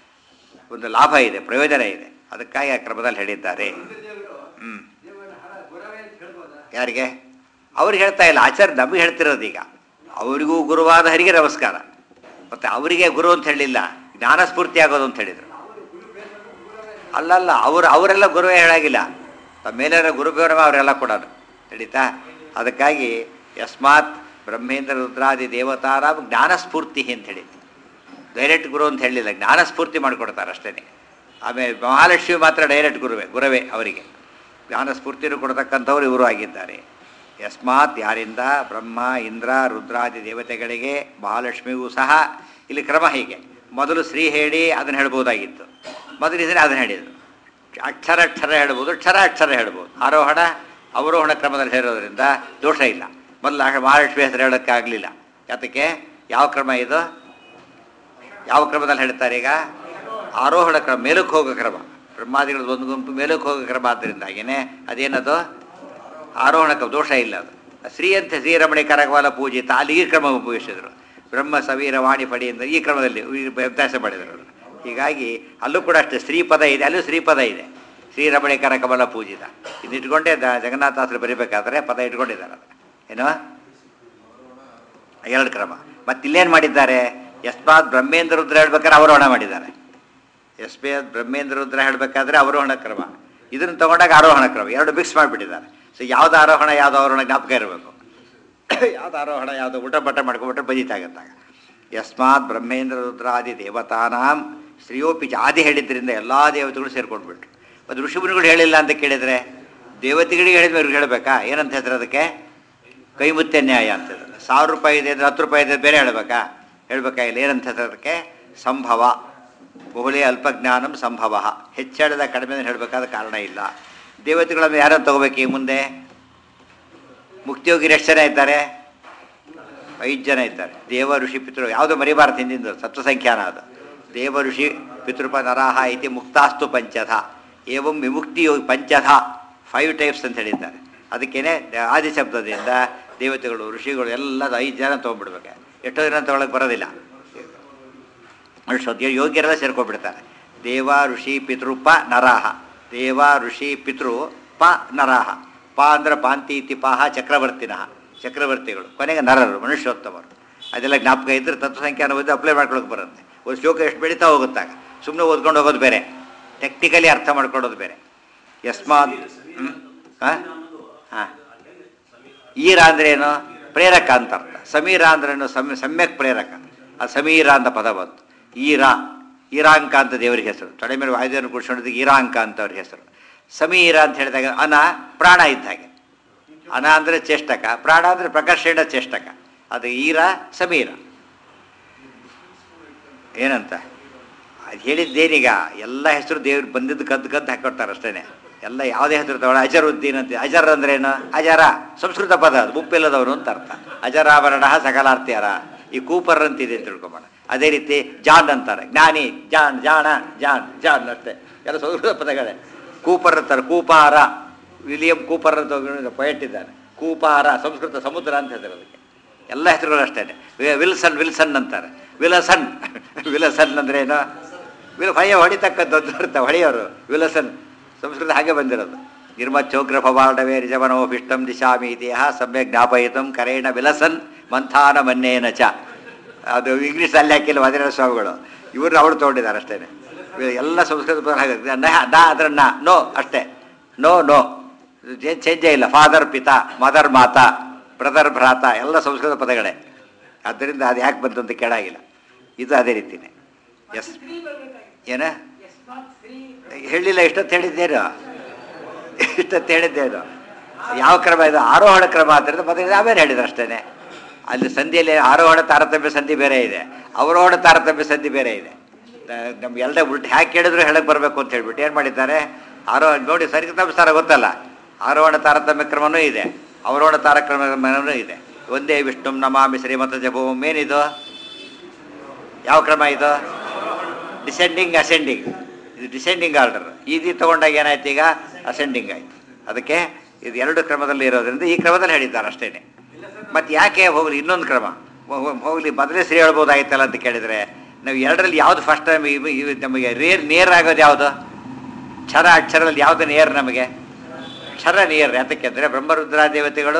ಒಂದು ಲಾಭ ಇದೆ ಪ್ರಯೋಜನ ಇದೆ ಅದಕ್ಕಾಗಿ ಆ ಕ್ರಮದಲ್ಲಿ ಹೇಳಿದ್ದಾರೆ ಹ್ಞೂ ಯಾರಿಗೆ ಅವ್ರಿಗೆ ಹೇಳ್ತಾ ಇಲ್ಲ ಆಚಾರ್ಯ ನಮಗೆ ಹೇಳ್ತಿರೋದು ಈಗ ಅವರಿಗೂ ಗುರುವಾದ ಹರಿಗೆ ನಮಸ್ಕಾರ ಮತ್ತು ಅವರಿಗೆ ಗುರು ಅಂತ ಹೇಳಿಲ್ಲ ಜ್ಞಾನಸ್ಫೂರ್ತಿ ಆಗೋದು ಅಂತ ಹೇಳಿದರು ಅಲ್ಲಲ್ಲ ಅವರು ಅವರೆಲ್ಲ ಗುರುವೇ ಹೇಳಾಗಿಲ್ಲ ತಮ್ಮ ಮೇಲೆ ಗುರುಬೇವರಮ ಅವರೆಲ್ಲ ಕೊಡೋದು ನಡೀತಾ ಅದಕ್ಕಾಗಿ ಯಸ್ಮಾತ್ ಬ್ರಹ್ಮೇಂದ್ರ ರುದ್ರಾದಿ ದೇವತಾರಾಮ್ ಜ್ಞಾನಸ್ಫೂರ್ತಿ ಅಂತ ಹೇಳಿದ್ದು ಡೈರೆಕ್ಟ್ ಗುರು ಅಂತ ಹೇಳಲಿಲ್ಲ ಜ್ಞಾನಸ್ಫೂರ್ತಿ ಮಾಡಿಕೊಡ್ತಾರೆ ಅಷ್ಟೇ ಆಮೇಲೆ ಮಹಾಲಕ್ಷ್ಮಿ ಮಾತ್ರ ಡೈರೆಕ್ಟ್ ಗುರುವೇ ಗುರುವೇ ಅವರಿಗೆ ಜ್ಞಾನಸ್ಫೂರ್ತಿನೂ ಕೊಡ್ತಕ್ಕಂಥವ್ರು ಇವರು ಆಗಿದ್ದಾರೆ ಯಸ್ಮಾತ್ ಯಾರಿಂದ ಬ್ರಹ್ಮ ಇಂದ್ರ ರುದ್ರಾದಿ ದೇವತೆಗಳಿಗೆ ಮಹಾಲಕ್ಷ್ಮಿಗೂ ಸಹ ಇಲ್ಲಿ ಕ್ರಮ ಹೀಗೆ ಮೊದಲು ಶ್ರೀ ಹೇಳಿ ಅದನ್ನು ಹೇಳ್ಬೋದಾಗಿತ್ತು ಮೊದಲು ಇದನ್ನೇ ಅದನ್ನು ಹೇಳಿದರು ಅಕ್ಷರ ಅಕ್ಷರ ಹೇಳ್ಬೋದು ಅಕ್ಷರ ಅಕ್ಷರ ಹೇಳ್ಬೋದು ಆರೋಹಣ ಅವರೋಹಣ ಕ್ರಮದಲ್ಲಿ ಹೇರೋದ್ರಿಂದ ದೋಷ ಇಲ್ಲ ಮೊದಲು ಆ ಮಹಾಲಕ್ಷ್ಮಿ ಹೆಸರು ಹೇಳೋಕ್ಕಾಗಲಿಲ್ಲ ಯಾತಕ್ಕೆ ಯಾವ ಕ್ರಮ ಇದು ಯಾವ ಕ್ರಮದಲ್ಲಿ ಹೇಳ್ತಾರೆ ಈಗ ಆರೋಹಣ ಕ್ರಮ ಮೇಲಕ್ಕೆ ಹೋಗೋ ಕ್ರಮ ಬ್ರಹ್ಮಾದಿಗಳದ್ದು ಒಂದು ಗುಂಪು ಮೇಲಕ್ಕೆ ಹೋಗೋ ಕ್ರಮ ಆದ್ದರಿಂದಾಗಿಯೇ ಅದೇನದು ಆರೋಹಣ ಕ್ರಮ ದೋಷ ಇಲ್ಲ ಅದು ಶ್ರೀ ಅಂತ ಶ್ರೀರಮಣಿ ಕರಕವಾಲ ಪೂಜಿತ ಅಲ್ಲಿ ಈ ಕ್ರಮ ಉಪಯೋಗಿಸಿದರು ಬ್ರಹ್ಮ ಸವೀರ ವಾಣಿ ಪಡಿ ಅಂತ ಈ ಕ್ರಮದಲ್ಲಿ ಈ ಅಭ್ಯಾಸ ಮಾಡಿದರು ಅವರು ಹೀಗಾಗಿ ಅಲ್ಲೂ ಕೂಡ ಅಷ್ಟೇ ಶ್ರೀಪದ ಇದೆ ಅಲ್ಲೂ ಶ್ರೀಪದ ಇದೆ ಶ್ರೀರಮಣಿ ಕರಕಮಲ ಪೂಜಿತ ಇದನ್ನಿಟ್ಕೊಂಡೇ ದ- ಜಗನ್ನಾಥಾಸರು ಬರೀಬೇಕಾದ್ರೆ ಪದ ಇಟ್ಕೊಂಡಿದ್ದಾರೆ ಅದು ಏನೋ ಎರಡು ಕ್ರಮ ಮತ್ತೆ ಇಲ್ಲೇನು ಮಾಡಿದ್ದಾರೆ ಯಸ್ಮಾತ್ ಬ್ರಹ್ಮೇಂದ್ರ ರುದ್ರ ಹೇಳ್ಬೇಕಾದ್ರೆ ಅವರೋಹಣ ಮಾಡಿದ್ದಾರೆ ಯಸ್ಮಾತ್ ಬ್ರಹ್ಮೇಂದ್ರ ರುದ್ರ ಹೇಳಬೇಕಾದ್ರೆ ಅವರೋಹಣ ಕ್ರಮ ಇದನ್ನು ತಗೊಂಡಾಗ ಆರೋಹಣ ಕ್ರಮ ಎರಡು ಮಿಕ್ಸ್ ಮಾಡಿಬಿಟ್ಟಿದ್ದಾರೆ ಸೊ ಯಾವ್ದು ಆರೋಹಣ ಯಾವ್ದು ಆರೋಹಣ ಜ್ಞಾಪಕ ಇರಬೇಕು ಯಾವ್ದು ಆರೋಹಣ ಯಾವುದು ಊಟ ಬಟ್ಟ ಮಾಡ್ಕೊಬಿಟ್ರೆ ಬದೀತಾಗತ್ತಾಗ ಯಸ್ಮಾತ್ ಬ್ರಹ್ಮೇಂದ್ರ ರುದ್ರಾದಿ ದೇವತಾನಾಂ ಶ್ರೀಯೋಪಿ ಚ ಆದಿ ಹೇಳಿದ್ರಿಂದ ಎಲ್ಲ ದೇವತೆಗಳು ಸೇರ್ಕೊಂಡ್ಬಿಟ್ರು ಮತ್ತು ಋಷಿಮುನಿಗಳು ಹೇಳಿಲ್ಲ ಅಂತ ಕೇಳಿದರೆ ದೇವತೆಗಳಿಗೆ ಹೇಳಿದ್ಮೇಲೆ ಇವ್ರಿಗೆ ಹೇಳಬೇಕಾ ಏನಂತ ಹೇಳ್ತಾರೆ ಅದಕ್ಕೆ ಕೈಮುತ್ಯ ನ್ಯಾಯ ಅಂತ ಹೇಳಿದ್ರೆ ಸಾವಿರ ರೂಪಾಯಿ ಇದೆ ಅಂದ್ರೆ ಹತ್ತು ರೂಪಾಯಿ ಇದೆ ಬೇರೆ ಹೇಳ್ಬೇಕಾ ಹೇಳ್ಬೇಕಾ ಇಲ್ಲ ಏನಂತ ಹೇಳ್ತಾರೆ ಅದಕ್ಕೆ ಸಂಭವ ಬಹುಳೇ ಅಲ್ಪಜ್ಞಾನಂ ಸಂಭವ ಹೆಚ್ಚಳದ ಕಡಿಮೆ ಹೇಳಬೇಕಾದ ಕಾರಣ ಇಲ್ಲ ದೇವತೆಗಳನ್ನು ಯಾರನ್ನು ತಗೋಬೇಕು ಈ ಮುಂದೆ ಮುಕ್ತಿಯೋಗಿ ಎಷ್ಟು ಜನ ಇದ್ದಾರೆ ಐದು ಜನ ಇದ್ದಾರೆ ದೇವ ಋಷಿ ಪಿತೃ ಯಾವುದು ಮರಿಬಾರದು ಹಿಂದಿಂದು ಸತ್ವಸಂಖ್ಯಾನ ಅದು ದೇವ ಋಷಿ ಪಿತೃಪ ನರಾಹ ಇತಿ ಮುಕ್ತಾಸ್ತು ಪಂಚಧ ಏವಂ ವಿಮುಕ್ತಿ ಯೋಗಿ ಪಂಚಧ ಫೈವ್ ಟೈಪ್ಸ್ ಅಂತ ಹೇಳಿದ್ದಾರೆ ಅದಕ್ಕೇನೆ ಆದಿ ಶಬ್ದದಿಂದ ದೇವತೆಗಳು ಋಷಿಗಳು ಎಲ್ಲ ಐದು ಜನ ತೊಗೊಂಡ್ಬಿಡ್ಬೇಕು ಎಷ್ಟೋ ಜನ ತೊಗೊಳಕ್ಕೆ ಬರೋದಿಲ್ಲ ಅಷ್ಟು ಯೋಗ್ಯರೆಲ್ಲ ಸೇರ್ಕೊಂಡ್ಬಿಡ್ತಾರೆ ದೇವ ಋಷಿ ಪಿತೃಪ ನರಾಹ ದೇವ ಋಷಿ ಪಿತೃ ಪ ನರಾಹ ಪ ಅಂದ್ರೆ ಪಾಂತಿ ಇತಿ ಪಾಹ ಚಕ್ರವರ್ತಿನಃ ಚಕ್ರವರ್ತಿಗಳು ಕೊನೆಗೆ ನರರು ಮನುಷ್ಯೋತ್ತಮರು ಅದೆಲ್ಲ ಜ್ಞಾಪಕ ಇದ್ದರೆ ತತ್ವಸಂಖ್ಯಾನ ಓದಿ ಅಪ್ಲೈ ಮಾಡ್ಕೊಳಕ್ಕೆ ಬರುತ್ತೆ ಒಂದು ಶ್ಲೋಕ ಎಷ್ಟು ಬೆಳೀತಾ ಹೋಗುತ್ತಾಗ ಸುಮ್ಮನೆ ಓದ್ಕೊಂಡು ಹೋಗೋದು ಬೇರೆ ಟೆಕ್ನಿಕಲಿ ಅರ್ಥ ಮಾಡ್ಕೊಳ್ಳೋದು ಬೇರೆ ಯಸ್ಮಾತ್ ಹಾಂ ಹಾಂ ಈರ ಅಂದ್ರೆ ಏನು ಪ್ರೇರಕ ಅಂತ ಅರ್ಥ ಸಮೀರ ಅಂದ್ರೇನು ಸಮ್ ಸಮ್ಯಕ್ ಪ್ರೇರಕ ಆ ಸಮೀರ ಅಂತ ಪದ ಬಂತು ಈರ ಈರಾಂಕ ಅಂತ ದೇವರಿಗೆ ಹೆಸರು ತಲೆ ಮೇಲೆ ವಾಯುದೇವನ ಕೂಡ್ಸ್ಕೊಂಡಿದ್ದಕ್ಕೆ ಈರಾಂಕ ಅಂತ ಅವ್ರಿಗೆ ಹೆಸರು ಸಮೀರ ಅಂತ ಹೇಳಿದಾಗ ಅನ ಪ್ರಾಣ ಇದ್ದ ಹಾಗೆ ಅನ ಅಂದರೆ ಚೇಷ್ಟಕ ಪ್ರಾಣ ಅಂದರೆ ಪ್ರಕರ್ಷಣ ಚೇಷ್ಟಕ ಅದು ಈರ ಸಮೀರ ಏನಂತ ಅದು ಹೇಳಿದ್ದೇನೀಗ ಎಲ್ಲ ಹೆಸರು ದೇವ್ರು ಬಂದಿದ್ದು ಕದ್ದು ಕದ್ದು ಹಾಕೊಡ್ತಾರೆ ಅಷ್ಟೇ ಎಲ್ಲ ಯಾವುದೇ ಹೆಸರು ತಗೊಳ್ಳ ಅಜರುದ್ದೀನ್ ಅಂತ ಅಜರ್ ಅಂದ್ರೇನು ಅಜರ ಸಂಸ್ಕೃತ ಪದ ಅದು ಮುಪ್ಪಿಲ್ಲದವನು ಅಂತ ಅರ್ಥ ಅಜರಾಭರಣ ಸಕಲಾರ್ತಿಯರ ಈ ಕೂಪರ್ ಅಂತಿದೆ ಅಂತ ತಿಳ್ಕೊಂಬೋಣ ಅದೇ ರೀತಿ ಜಾನ್ ಅಂತಾರೆ ಜ್ಞಾನಿ ಜಾನ್ ಜಾಣ ಜಾನ್ ಜಾನ್ ಅಷ್ಟೇ ಎಲ್ಲ ಸಂಸ್ಕೃತ ಪದಗಳೇ ಕೂಪರ್ ಅಂತಾರೆ ಕೂಪಾರ ವಿಲಿಯಂ ಕೂಪರ್ ಅಂತ ಪೊಯೆಟ್ ಇದ್ದಾನೆ ಕೂಪಾರ ಸಂಸ್ಕೃತ ಸಮುದ್ರ ಅಂತ ಹೇಳ್ತಾರೆ ಅದಕ್ಕೆ ಎಲ್ಲ ಹೆಸರುಗಳು ಅಷ್ಟೇ ವಿಲ್ಸನ್ ವಿಲ್ಸನ್ ಅಂತಾರೆ ವಿಲಸನ್ ವಿಲಸನ್ ಅಂದ್ರೆ ಏನು ವಿಲ ಭಯ ಹೊಡಿತಕ್ಕಂಥದ್ದು ಅರ್ಥ ಹೊಳೆಯೋರು ವಿಲಸನ್ ಸಂಸ್ಕೃತ ಹಾಗೆ ಬಂದಿರೋದು ನಿರ್ಮಚ್ಚೋಗ್ರ ಭವಾಡವೇ ನಿಜಮನೋಭಿಷ್ಟಂ ದಿಶಾಮಿ ಇತಿಹ ಸಮ್ಯಕ್ ಜ್ಞಾಪಯಿತಂ ಕರೇಣ ವಿಲಸನ್ ಮಂಥಾನ ಮನ್ನೇನ ಚ ಅದು ಇಂಗ್ಲೀಷ್ ಅಲ್ಲಿ ಹಾಕಿಲ್ಲ ವದಿರ ಸ್ವಾಮಿಗಳು ಇವರು ಅವಳು ತೊಗೊಂಡಿದ್ದಾರೆ ಅಷ್ಟೇ ಎಲ್ಲ ಸಂಸ್ಕೃತ ಪದ ಹಾಗೆ ನ ನ ಅದ್ರ ನ ನೋ ಅಷ್ಟೇ ನೋ ನೋ ಚೇಂಜೇ ಇಲ್ಲ ಫಾದರ್ ಪಿತಾ ಮದರ್ ಮಾತಾ ಬ್ರದರ್ ಭ್ರಾತ ಎಲ್ಲ ಸಂಸ್ಕೃತ ಪದಗಳೇ ಆದ್ದರಿಂದ ಅದು ಯಾಕೆ ಬಂತು ಅಂತ ಕೇಳಾಗಿಲ್ಲ ಇದು ಅದೇ ರೀತಿನೇ ಎಸ್ ಏನ ಹೇಳಿಲ್ಲ ಇಷ್ಟೊತ್ತು ಹೇಳಿದ್ದೇನು ಇಷ್ಟೊತ್ತು ಹೇಳಿದ್ದೇನು ಯಾವ ಕ್ರಮ ಇದು ಆರೋಹಣ ಕ್ರಮ ಆದ್ದರಿಂದ ಮತ್ತೆ ಆಮೇಲೆ ಹೇಳಿದ್ರು ಅಷ್ಟೇ ಅಲ್ಲಿ ಸಂಧಿಯಲ್ಲಿ ಆರೋಹಣ ತಾರತಮ್ಯ ಸಂಧಿ ಬೇರೆ ಇದೆ ಅವರೋಹಣ ತಾರತಮ್ಯ ಸಂಧಿ ಬೇರೆ ಇದೆ ನಮ್ಗೆ ಎಲ್ಲ ಉಲ್ಟು ಹ್ಯಾಕೆ ಕೇಳಿದ್ರು ಹೇಳಕ್ಕೆ ಬರಬೇಕು ಅಂತ ಹೇಳ್ಬಿಟ್ಟು ಏನು ಮಾಡಿದ್ದಾರೆ ಆರೋಹಣ ನೋಡಿ ಸರಿಗತಾಂಸಾರ ಗೊತ್ತಲ್ಲ ಆರೋಹಣ ತಾರತಮ್ಯ ಕ್ರಮನೂ ಇದೆ ಅವರೋಹಣ ತಾರಕ್ರಮನೂ ಇದೆ ಒಂದೇ ವಿಷ್ಣು ನಮಾಮಿ ಶ್ರೀಮಂತ ಜಪೋಮ್ ಏನಿದು ಯಾವ ಕ್ರಮ ಇದು ಡಿಸೆಂಡಿಂಗ್ ಅಸೆಂಡಿಂಗ್ ಇದು ಡಿಸೆಂಡಿಂಗ್ ಆರ್ಡರ್ ಈದಿ ತಗೊಂಡಾಗ ಏನಾಯ್ತು ಈಗ ಅಸೆಂಡಿಂಗ್ ಆಯ್ತು ಅದಕ್ಕೆ ಇದು ಎರಡು ಕ್ರಮದಲ್ಲಿ ಇರೋದ್ರಿಂದ ಈ ಕ್ರಮದಲ್ಲಿ ಹೇಳಿದ್ದಾರೆ ಅಷ್ಟೇ ಮತ್ತು ಯಾಕೆ ಹೋಗಲಿ ಇನ್ನೊಂದು ಕ್ರಮ ಹೋ- ಹೋಗ್ಲಿ ಮೊದಲೇ ಸರಿ ಹೇಳ್ಬೋದಾಗಿತ್ತಲ್ಲ ಅಂತ ಕೇಳಿದರೆ ನಾವು ಎರಡರಲ್ಲಿ ಯಾವುದು ಫಸ್ಟ್ ಟೈಮ್ ನಮಗೆ ರೇರ್ ನೇರ್ ಆಗೋದು ಯಾವುದು ಕ್ಷರ ಅಕ್ಷರದಲ್ಲಿ ಯಾವುದು ನೇರ್ ನಮಗೆ ಕ್ಷರ ನೇರ್ ಯಾತಕ್ಕೆ ಅಂದರೆ ಬ್ರಹ್ಮರುದ್ರ ದೇವತೆಗಳು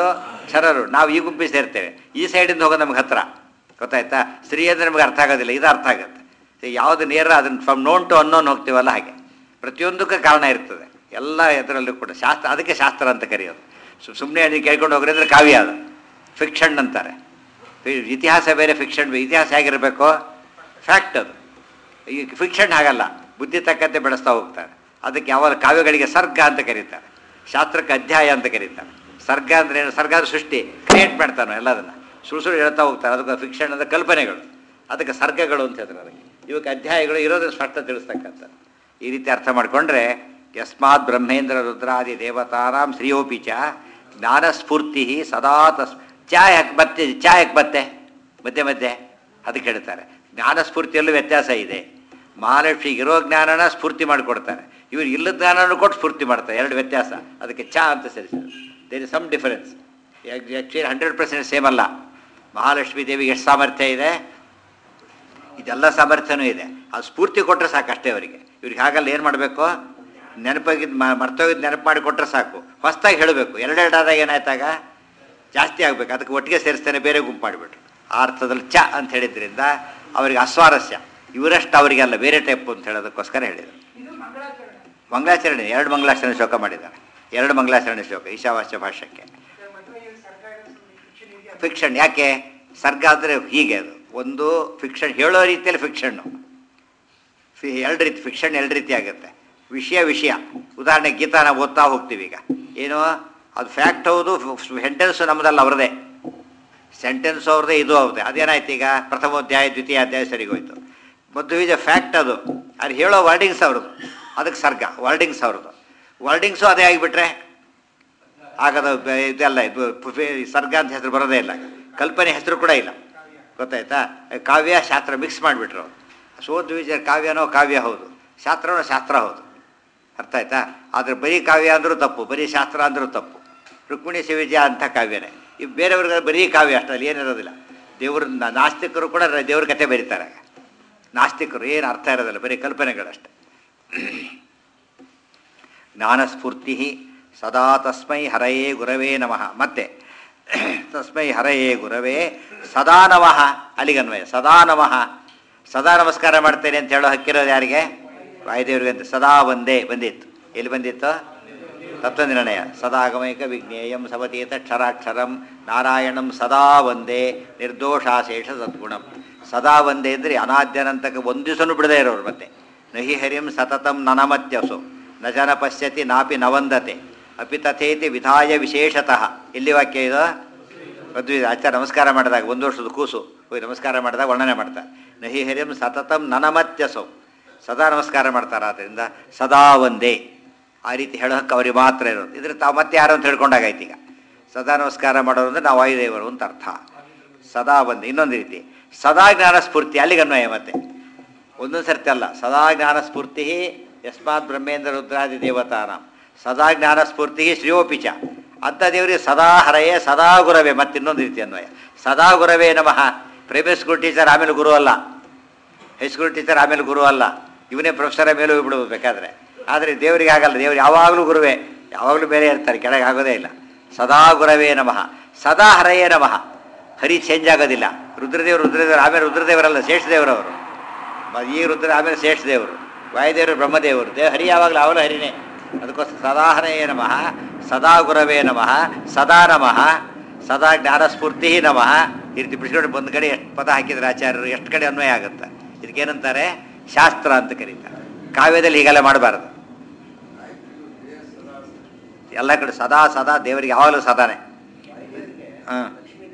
ಕ್ಷರರು ನಾವು ಈ ಗುಂಪಿಗೆ ಸೇರ್ತೇವೆ ಈ ಸೈಡಿಂದ ಹೋಗೋದು ನಮ್ಗೆ ಹತ್ರ ಗೊತ್ತಾಯ್ತಾ ಸ್ತ್ರೀ ಅಂದರೆ ನಮಗೆ ಅರ್ಥ ಆಗೋದಿಲ್ಲ ಇದು ಅರ್ಥ ಆಗುತ್ತೆ ಸೊ ಯಾವುದು ನೇರ ಅದನ್ನು ಫ್ರಮ್ ನೋನ್ ಟು ಅನ್ನೋನ್ ಹೋಗ್ತೀವಲ್ಲ ಹಾಗೆ ಪ್ರತಿಯೊಂದಕ್ಕೂ ಕಾರಣ ಇರ್ತದೆ ಎಲ್ಲ ಇದರಲ್ಲೂ ಕೂಡ ಶಾಸ್ತ್ರ ಅದಕ್ಕೆ ಶಾಸ್ತ್ರ ಅಂತ ಕರೆಯೋದು ಸು ಸುಮ್ಮನೆ ನೀವು ಕೇಳ್ಕೊಂಡು ಹೋಗ್ರಿ ಅಂದರೆ ಕಾವ್ಯ ಅದು ಫಿಕ್ಷನ್ ಅಂತಾರೆ ಫಿ- ಇತಿಹಾಸ ಬೇರೆ ಫಿಕ್ಷನ್ ಬೇರೆ ಇತಿಹಾಸ ಹೇಗಿರಬೇಕು ಫ್ಯಾಕ್ಟ್ ಅದು ಈ ಫಿಕ್ಷನ್ ಹಾಗಲ್ಲ ಬುದ್ಧಿ ತಕ್ಕಂತೆ ಬೆಳೆಸ್ತಾ ಹೋಗ್ತಾರೆ ಅದಕ್ಕೆ ಯಾವ ಕಾವ್ಯಗಳಿಗೆ ಸರ್ಗ ಅಂತ ಕರೀತಾರೆ ಶಾಸ್ತ್ರಕ್ಕೆ ಅಧ್ಯಾಯ ಅಂತ ಕರೀತಾರೆ ಸರ್ಗ ಅಂದ್ರೆ ಏನು ಸರ್ಗ ಅಂದ್ರೆ ಸೃಷ್ಟಿ ಕ್ರಿಯೇಟ್ ಮಾಡ್ತಾನೆ ಎಲ್ಲದನ್ನ ಸುಳ್ಳು ಸುಳ್ಳು ಹೇಳ್ತಾ ಹೋಗ್ತಾರೆ ಅದಕ್ಕೆ ಫಿಕ್ಷನ್ ಅಂದ್ರೆ ಕಲ್ಪನೆಗಳು ಅದಕ್ಕೆ ಸರ್ಗಗಳು ಅಂತ ಹೇಳ್ತಾರೆ ಅದಕ್ಕೆ ಇವಕ್ಕೆ ಅಧ್ಯಾಯಗಳು ಇರೋದನ್ನ ಸ್ಪಷ್ಟ ತಿಳಿಸ್ತಕ್ಕಂಥದ್ದು ಈ ರೀತಿ ಅರ್ಥ ಮಾಡಿಕೊಂಡ್ರೆ ಯಸ್ಮಾತ್ ಬ್ರಹ್ಮೇಂದ್ರ ರುದ್ರಾದಿ ದೇವತಾನಾಂ ಶ್ರೀಯೋಪಿ ಚ ಜ್ಞಾನಸ್ಫೂರ್ತಿ ಸದಾ ತಸ್ ಚಾ ಯಾಕೆ ಬತ್ತೆ ಚಾ ಯಾಕೆ ಬತ್ತೆ ಮಧ್ಯೆ ಮಧ್ಯೆ ಅದಕ್ಕೆ ಹೇಳ್ತಾರೆ ಜ್ಞಾನಸ್ಫೂರ್ತಿಯಲ್ಲೂ ವ್ಯತ್ಯಾಸ ಇದೆ ಮಹಾಲಕ್ಷ್ಮಿಗೆ ಇರೋ ಜ್ಞಾನನ ಸ್ಫೂರ್ತಿ ಮಾಡಿಕೊಡ್ತಾರೆ ಇವ್ರು ಇಲ್ಲದ ಜ್ಞಾನನೂ ಕೊಟ್ಟು ಸ್ಫೂರ್ತಿ ಮಾಡ್ತಾರೆ ಎರಡು ವ್ಯತ್ಯಾಸ ಅದಕ್ಕೆ ಚಾ ಅಂತ ಸೇರಿಸಿದ್ರು there is some difference actually hundred percent same ಅಲ್ಲ ಮಹಾಲಕ್ಷ್ಮೀ ದೇವಿಗೆ ಎಷ್ಟು ಸಾಮರ್ಥ್ಯ ಇದೆ ಇದೆಲ್ಲ ಸಾಮರ್ಥ್ಯನೂ ಇದೆ ಅದು ಸ್ಫೂರ್ತಿ ಕೊಟ್ಟರೆ ಸಾಕು ಅಷ್ಟೇ ಅವರಿಗೆ ಇವ್ರಿಗೆ ಹಾಗಲ್ಲ ಏನು ಮಾಡಬೇಕು ನೆನಪಾಗಿದ್ದು ಮರ್ತೋಗಿದ್ದು ನೆನಪು ಮಾಡಿ ಕೊಟ್ಟರೆ ಸಾಕು ಹೊಸ್ದಾಗಿ ಹೇಳಬೇಕು ಎರಡೆರಡಾದಾಗ ಏನಾಯ್ತಾಗ ಜಾಸ್ತಿ ಆಗಬೇಕು ಅದಕ್ಕೆ ಒಟ್ಟಿಗೆ ಸೇರಿಸ್ತೇನೆ ಬೇರೆ ಗುಂಪು ಮಾಡಿಬಿಟ್ರು ಆ ಅರ್ಥದಲ್ಲಿ ಚ ಅಂತ ಹೇಳಿದ್ರಿಂದ ಅವರಿಗೆ ಅಸ್ವಾರಸ್ಯ ಇವರಷ್ಟು ಅವರಿಗೆಲ್ಲ ಬೇರೆ ಟೈಪ್ ಅಂತ ಹೇಳೋದಕ್ಕೋಸ್ಕರ ಹೇಳಿದರು ಮಂಗಳಾಚರಣೆ ಎರಡು ಮಂಗಳಾಚರಣೆ ಶ್ಲೋಕ ಮಾಡಿದ್ದಾರೆ ಎರಡು ಮಂಗಳಾಚರಣೆ ಶ್ಲೋಕ ಈಶಾವಾಸ್ಯ ಭಾಷ್ಯಕ್ಕೆ ಫಿಕ್ಷನ್ ಯಾಕೆ ಸರ್ಗ ಅಂದರೆ ಹೀಗೆ ಅದು ಒಂದು ಫಿಕ್ಷನ್ ಹೇಳೋ ರೀತಿಯಲ್ಲಿ ಫಿಕ್ಷನ್ನು ಫಿ- ಎರಡು ರೀತಿ ಫಿಕ್ಷನ್ ಎರಡು ರೀತಿ ಆಗುತ್ತೆ ವಿಷಯ ವಿಷಯ ಉದಾಹರಣೆ ಗೀತಾ ನಾವು ಓದ್ತಾ ಹೋಗ್ತೀವಿ ಈಗ ಏನು ಅದು ಫ್ಯಾಕ್ಟ್ ಹೌದು ಸೆಂಟೆನ್ಸ್ ನಮ್ಮದಲ್ಲ ಅವ್ರದೇ ಸೆಂಟೆನ್ಸ್ ಅವ್ರದ್ದೇ ಇದು ಅವ್ರದ್ದೇ ಅದೇನಾಯ್ತು ಈಗ ಪ್ರಥಮೋಧ್ಯಾಯ ದ್ವಿತೀಯ ಅಧ್ಯಾಯ ಸರಿಗೋಯ್ತು ಮತ್ತು ಈಗ ಫ್ಯಾಕ್ಟ್ ಅದು ಅದು ಹೇಳೋ ವರ್ಡಿಂಗ್ಸ್ ಅವ್ರದ್ದು ಅದಕ್ಕೆ ಸರ್ಗ ವರ್ಡಿಂಗ್ಸ್ ಅವ್ರದ್ದು ವರ್ಡಿಂಗ್ಸು ಅದೇ ಆಗಿಬಿಟ್ರೆ ಆಗದ ಬ- ಇದೆಲ್ಲ ಇದು ಪುಫೆ- ಸರ್ಗ ಅಂತ ಹೆಸರು ಬರೋದೇ ಇಲ್ಲ ಕಲ್ಪನೆ ಹೆಸರು ಕೂಡ ಇಲ್ಲ ಗೊತ್ತಾಯ್ತಾ ಕಾವ್ಯ ಶಾಸ್ತ್ರ ಮಿಕ್ಸ್ ಮಾಡಿಬಿಟ್ರು ಸೋದ್ವಿಜ ಕಾವ್ಯನೋ ಕಾವ್ಯ ಹೌದು ಶಾಸ್ತ್ರನೋ ಶಾಸ್ತ್ರ ಹೌದು ಅರ್ಥ ಆಯ್ತಾ ಆದರೆ ಬರೀ ಕಾವ್ಯ ಅಂದರೂ ತಪ್ಪು ಬರೀ ಶಾಸ್ತ್ರ ಅಂದರೂ ತಪ್ಪು ರುಕ್ಮಿಣಿ ಶಿವಜಯ ಅಂತ ಕಾವ್ಯನೇ ಈ ಬೇರೆಯವ್ರಿಗೆ ಬರೀ ಕಾವ್ಯ ಅಷ್ಟಲ್ಲಿ ಏನಿರೋದಿಲ್ಲ ದೇವ್ರ ನಾಸ್ತಿಕರು ಕೂಡ ರ- ದೇವ್ರ ಕಥೆ ಬರೀತಾರೆ ನಾಸ್ತಿಕರು ಏನು ಅರ್ಥ ಇರೋದಿಲ್ಲ ಬರೀ ಕಲ್ಪನೆಗಳಷ್ಟೇ ಜ್ಞಾನಸ್ಫೂರ್ತಿ ಸದಾ ತಸ್ಮೈ ಹರಯೇ ಗುರವೇ ನಮಃ ಮತ್ತೆ ತಸ್ಮೈ ಹರಯೇ ಗುರವೇ ಸದಾ ನಮಃ ಅಲ್ಲಿಗನ್ವಯ ಸದಾ ನಮಃ ಸದಾ ನಮಸ್ಕಾರ ಮಾಡ್ತೇನೆ ಅಂತ ಹೇಳೋ ಹಕ್ಕಿರೋದು ಯಾರಿಗೆ ವಾಯುದೇವರಿಗೆ ಅಂತ ಸದಾ ಒಂದೇ ಬಂದಿತ್ತು ಎಲ್ಲಿ ಬಂದಿತ್ತು ತತ್ವನಿರ್ಣಯ ಸದಾಗಮೈಕ ವಿಜ್ಞೇಯಂ ಸವತೀತ ಕ್ಷರಾಕ್ಷರಂ ನಾರಾಯಣಂ ಸದಾ ಒಂದೇ ನಿರ್ದೋಷಾಶೇಷ ಸದ್ಗುಣಂ ಸದಾ ಒಂದೇ ಅಂದರೆ ಅನಾದ್ಯನಂತಕ ಒಂದು ದಿವಸನೂ ಬಿಡದೇ ಇರೋರು ಮತ್ತೆ ನಹಿ ಹರಿಂ ಸತತಂ ನನಮತ್ಯಸು ನ ಜನ ಪಶ್ಯತಿ ನಾಪಿ ನವಂದತೆ ಅಪಿ ತಥೇತಿ ವಿಧಾಯ ವಿಶೇಷತಃ ಎಲ್ಲಿ ವಾಕ್ಯ ಇದು ಮದ್ವೆ ಆಚಾರ ನಮಸ್ಕಾರ ಮಾಡಿದಾಗ ಒಂದು ವರ್ಷದ ಕೂಸು ಹೋಗಿ ನಮಸ್ಕಾರ ಮಾಡಿದಾಗ ವರ್ಣನೆ ಮಾಡ್ತಾರೆ ನಹಿ ಹರಿಂ ಸತತಂ ನನಮತ್ಯಸೌ ಸದಾ ನಮಸ್ಕಾರ ಮಾಡ್ತಾರೆ ಆದ್ದರಿಂದ ಸದಾ ಒಂದೇ ಆ ರೀತಿ ಹೇಳೋ ಹಕ್ಕು ಅವ್ರಿಗೆ ಮಾತ್ರ ಇರೋದು ಇದ್ರೆ ತಾವು ಮತ್ತೆ ಯಾರು ಅಂತ ಹೇಳ್ಕೊಂಡಾಗಾಯ್ತು ಈಗ ಸದಾ ನಮಸ್ಕಾರ ಮಾಡೋರು ಅಂದರೆ ನಾವು ವಾಯುದೇವರು ಅಂತ ಅರ್ಥ ಸದಾ ಒಂದೇ ಇನ್ನೊಂದು ರೀತಿ ಸದಾ ಜ್ಞಾನ ಸ್ಫೂರ್ತಿ ಅಲ್ಲಿಗೆ ಅನ್ವಯ ಮತ್ತೆ ಒಂದೊಂದು ಸರ್ತಿ ಅಲ್ಲ ಸದಾ ಜ್ಞಾನ ಸ್ಫೂರ್ತಿ ಯಸ್ಮಾತ್ ಬ್ರಹ್ಮೇಂದ್ರ ರುದ್ರಾದಿ ದೇವತಾನಾಂ ಸದಾ ಜ್ಞಾನ ಸ್ಫೂರ್ತಿ ಶ್ರೀಯೋಪಿಚ ಅಂಥ ದೇವರಿಗೆ ಸದಾ ಹರಯೇ ಸದಾ ಗುರವೇ ಮತ್ತೆ ಇನ್ನೊಂದು ರೀತಿ ಅನ್ವಯ ಸದಾ ಗುರವೇ ನಮಃ ಪ್ರೈಮರಿ ಸ್ಕೂಲ್ ಟೀಚರ್ ಆಮೇಲೆ ಗುರು ಅಲ್ಲ ಹೈಸ್ಕೂಲ್ ಟೀಚರ್ ಆಮೇಲೆ ಗುರು ಅಲ್ಲ ಇವನೇ ಪ್ರೊಫೆಸರ ಮೇಲೂ ಹೋಗ್ಬಿಡ್ಬೋದು ಬೇಕಾದ್ರೆ ಆದರೆ ದೇವರಿಗೆ ಆಗಲ್ಲ ದೇವ್ರು ಯಾವಾಗಲೂ ಗುರುವೇ ಯಾವಾಗಲೂ ಬೇರೆ ಇರ್ತಾರೆ ಕೆಳಗೆ ಆಗೋದೇ ಇಲ್ಲ ಸದಾ ಗುರವೇ ನಮಃ ಸದಾ ಹರಯೇ ನಮಃ ಹರಿ ಚೇಂಜ್ ಆಗೋದಿಲ್ಲ ರುದ್ರದೇವರು ರುದ್ರದೇವರು ಆಮೇಲೆ ರುದ್ರದೇವರಲ್ಲ ಶೇಷದೇವರವರು ಮ- ಈ ರುದ್ರ ಆಮೇಲೆ ಶೇಷದೇವರು ವಾಯುದೇವರು ಬ್ರಹ್ಮದೇವರು ದೇವ ಹರಿ ಯಾವಾಗಲೂ ಅವಲ ಹರಿನೇ ಅದಕ್ಕೋಸ್ಕರ ಸದಾ ಹರಯೇ ನಮಃ ಸದಾ ಗುರವೇ ನಮಃ ಸದಾ ನಮಃ ಸದಾ ಜ್ಞಾನಸ್ಫೂರ್ತಿ ನಮಃ ಈ ರೀತಿ ಬಿಡಿಸ್ಕೊಂಡು ಒಂದು ಕಡೆ ಎಷ್ಟು ಪದ ಹಾಕಿದ್ರೆ ಆಚಾರ್ಯರು ಎಷ್ಟು ಕಡೆ ಅನ್ವಯ ಆಗುತ್ತೆ ಇದಕ್ಕೇನಂತಾರೆ ಶಾಸ್ತ್ರ ಅಂತ ಕರೀತಾರೆ ಕಾವ್ಯದಲ್ಲಿ ಹೀಗೆಲ್ಲ ಮಾಡಬಾರ್ದು ಎಲ್ಲ ಕಡೆ ಸದಾ ಸದಾ ದೇವರಿಗೆ ಯಾವಾಗಲೂ ಸದಾನೆ ಹಾಂ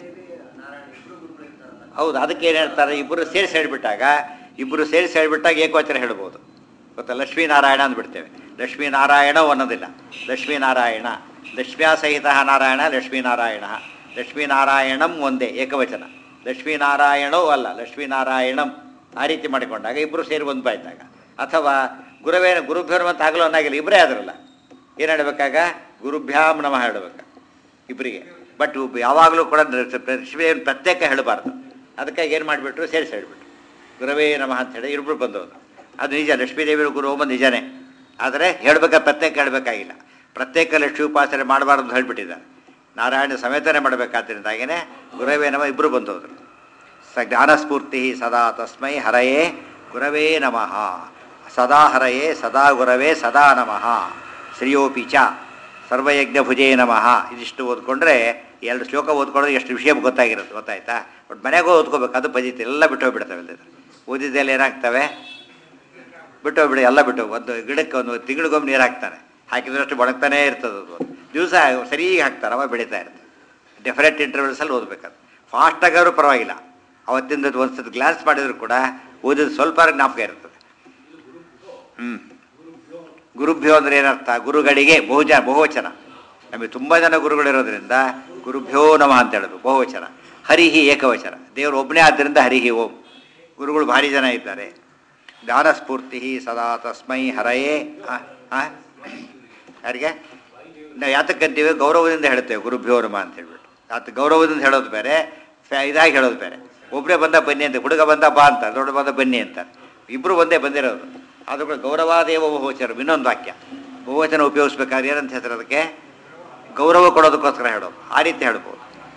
ಹೌದು ಅದಕ್ಕೆ ಏನು ಹೇಳ್ತಾರೆ ಇಬ್ಬರು ಸೇರಿಸಿ ಹೇಳ್ಬಿಟ್ಟಾಗ ಇಬ್ಬರು ಸೇರಿಸಿ ಹೇಳ್ಬಿಟ್ಟಾಗ ಏಕವಚನ ಹೇಳ್ಬೋದು ಗೊತ್ತಾ ಲಕ್ಷ್ಮೀನಾರಾಯಣ ಅಂದ್ಬಿಡ್ತೇವೆ ಲಕ್ಷ್ಮೀನಾರಾಯಣ ಅನ್ನೋದಿಲ್ಲ ಲಕ್ಷ್ಮೀನಾರಾಯಣ ಲಕ್ಷ್ಮ್ಯಾ ಸಹಿತ ನಾರಾಯಣ ಲಕ್ಷ್ಮೀನಾರಾಯಣ ಲಕ್ಷ್ಮೀನಾರಾಯಣಂ ಒಂದೇ ಏಕವಚನ ಲಕ್ಷ್ಮೀನಾರಾಯಣವೂ ಅಲ್ಲ ಲಕ್ಷ್ಮೀನಾರಾಯಣಂ ಆ ರೀತಿ ಮಾಡಿಕೊಂಡಾಗ ಇಬ್ಬರು ಸೇರಿ ಒಂದು ಬಾಯ್ತಾಗ ಅಥವಾ ಗುರುವೇನ ಗುರುಭ್ಯರ್ಮ ಅಂತ ಆಗಲೂ ಅನ್ನಾಗಿಲ್ಲ ಇಬ್ಬರೇ ಆದ್ರಲ್ಲ ಏನು ಹೇಳಬೇಕಾಗ ಗುರುಭ್ಯಾಮ್ ನಮಃ ಹೇಳಬೇಕು ಇಬ್ಬರಿಗೆ ಬಟ್ ಯಾವಾಗಲೂ ಕೂಡ ಲಕ್ಷ್ಮಿಯನ್ನು ಪ್ರತ್ಯೇಕ ಹೇಳಬಾರ್ದು ಅದಕ್ಕಾಗಿ ಏನು ಮಾಡಿಬಿಟ್ರು ಸೇರಿಸಿ ಹೇಳ್ಬಿಟ್ರು ಗುರವೇ ನಮಃ ಅಂತ ಹೇಳಿ ಇಬ್ಬರು ಬಂದವರು ಅದು ನಿಜ ಲಕ್ಷ್ಮೀದೇವಿಯ ಗುರು ಹೋಮ ನಿಜನೇ ಆದರೆ ಹೇಳ್ಬೇಕಾ ಪ್ರತ್ಯೇಕ ಹೇಳಬೇಕಾಗಿಲ್ಲ ಪ್ರತ್ಯೇಕ ಲಕ್ಷ್ಮೀ ಉಪಾಸನೆ ಮಾಡಬಾರ್ದು ಅಂತ ಹೇಳ್ಬಿಟ್ಟಿದ್ದಾರೆ ನಾರಾಯಣ ಸಮೇತನೆ ಮಾಡಬೇಕಾದ್ರಿಂದಾಗೇನೆ ಗುರವೇ ನಮ ಇಬ್ಬರು ಬಂದೋದ್ರು ಸ ಜ್ಞಾನಸ್ಫೂರ್ತಿ ಸದಾ ತಸ್ಮೈ ಹರಯೇ ಗುರವೇ ನಮಃ ಸದಾ ಹರಯೇ ಸದಾ ಗುರವೇ ಸದಾ ನಮಃ ಶ್ರೀಯೋಪಿ ಚ ಸರ್ವಯಜ್ಞಭುಜೇ ನಮಃ ಇದಿಷ್ಟು ಓದ್ಕೊಂಡ್ರೆ ಎರಡು ಶ್ಲೋಕ ಓದ್ಕೊಂಡ್ರೆ ಎಷ್ಟು ವಿಷಯ ಗೊತ್ತಾಗಿರುತ್ತೆ ಗೊತ್ತಾಯ್ತಾ ಬಟ್ ಮನೆಗೂ ಓದ್ಕೋಬೇಕು ಅದು ಪಜಿತಿ ಎಲ್ಲ ಬಿಟ್ಟು ಹೋಗ್ಬಿಡ್ತವೆ ಇಲ್ಲದಿದ್ರೆ ಓದಿದ್ದೆಲ್ಲ ಏನಾಗ್ತವೆ ಬಿಟ್ಟು ಹೋಗ್ಬಿಡಿ ಎಲ್ಲ ಬಿಟ್ಟು ಒಂದು ಗಿಡಕ್ಕೆ ಒಂದು ತಿಂಗಳಿಗೊಮ್ಮೆ ನೀರು ಹಾಕ್ತಾನೆ ಹಾಕಿದ್ರಷ್ಟು ಒಣಗ್ತಾನೇ ಇರ್ತದೆ ಅದು ದಿವಸ ಸರಿಯಾಗಿ ಹಾಕ್ತಾರೆ ಅವ ಬೆಳೀತಾ ಇರ್ತದೆ ಡಿಫರೆಂಟ್ ಇಂಟರ್ವಲ್ಸಲ್ಲಿ ಓದಬೇಕದು ಫಾಸ್ಟಾಗಾದ್ರೂ ಪರವಾಗಿಲ್ಲ ಅವತ್ತಿಂದ ಒಂದು ಸತಿ ಗ್ಲಾನ್ಸ್ ಮಾಡಿದ್ರು ಕೂಡ ಓದಿದ ಸ್ವಲ್ಪ ಜ್ಞಾಪಕ ಇರ್ತದೆ ಹ್ಞೂ ಗುರುಭ್ಯೋ ಅಂದ್ರೆ ಏನರ್ಥ ಗುರುಗಳಿಗೆ ಬಹುಜ ಬಹುವಚನ ನಮಗೆ ತುಂಬ ಜನ ಗುರುಗಳಿರೋದ್ರಿಂದ ಗುರುಭ್ಯೋ ನಮಃ ಅಂತ ಹೇಳೋದು ಬಹುವಚನ ಹರಿಹಿ ಏಕವಚನ ದೇವರು ಒಬ್ಬನೇ ಆದ್ದರಿಂದ ಹರಿಹಿ ಓಂ ಗುರುಗಳು ಭಾರಿ ಜನ ಇದ್ದಾರೆ ಜ್ಞಾನಸ್ಫೂರ್ತಿ ಸದಾ ತಸ್ಮೈ ಹರಯೇ ಆ, ಆ? ಯಾರಿಗೆ ನಾವು ಯಾತಕ್ಕಂತೀವಿ ಗೌರವದಿಂದ ಹೇಳ್ತೇವೆ ಗುರುಭ್ಯೋ ನಮಃ ಅಂತ ಹೇಳ್ಬಿಟ್ಟು ಆತ ಗೌರವದಿಂದ ಹೇಳೋದು ಬೇರೆ ಫ್ಯಾ- ಇದಾಗಿ ಹೇಳೋದು ಬೇರೆ ಒಬ್ಬರೇ ಬಂದ ಬನ್ನಿ ಅಂತ ಹುಡುಗ ಬಂದ ಬಾ ಅಂತ ದೊಡ್ಡ ಬಂದ ಬನ್ನಿ ಅಂತ ಇಬ್ಬರು ಒಂದೇ ಬಂದಿರೋದು ಅದು ಕೂಡ ಗೌರವಾದೇವ ಬಹುವಚನ ಇನ್ನೊಂದು ವಾಕ್ಯ ಬಹುವಚನ ಉಪಯೋಗಿಸ್ಬೇಕಾದ್ರೆ ಏನಂತ ಹೇಳ್ತಾರೆ ಅದಕ್ಕೆ ಗೌರವ ಕೊಡೋದಕ್ಕೋಸ್ಕರ ಹೇಳೋದು ಆ ರೀತಿ ಹೇಳ್ಬೋದು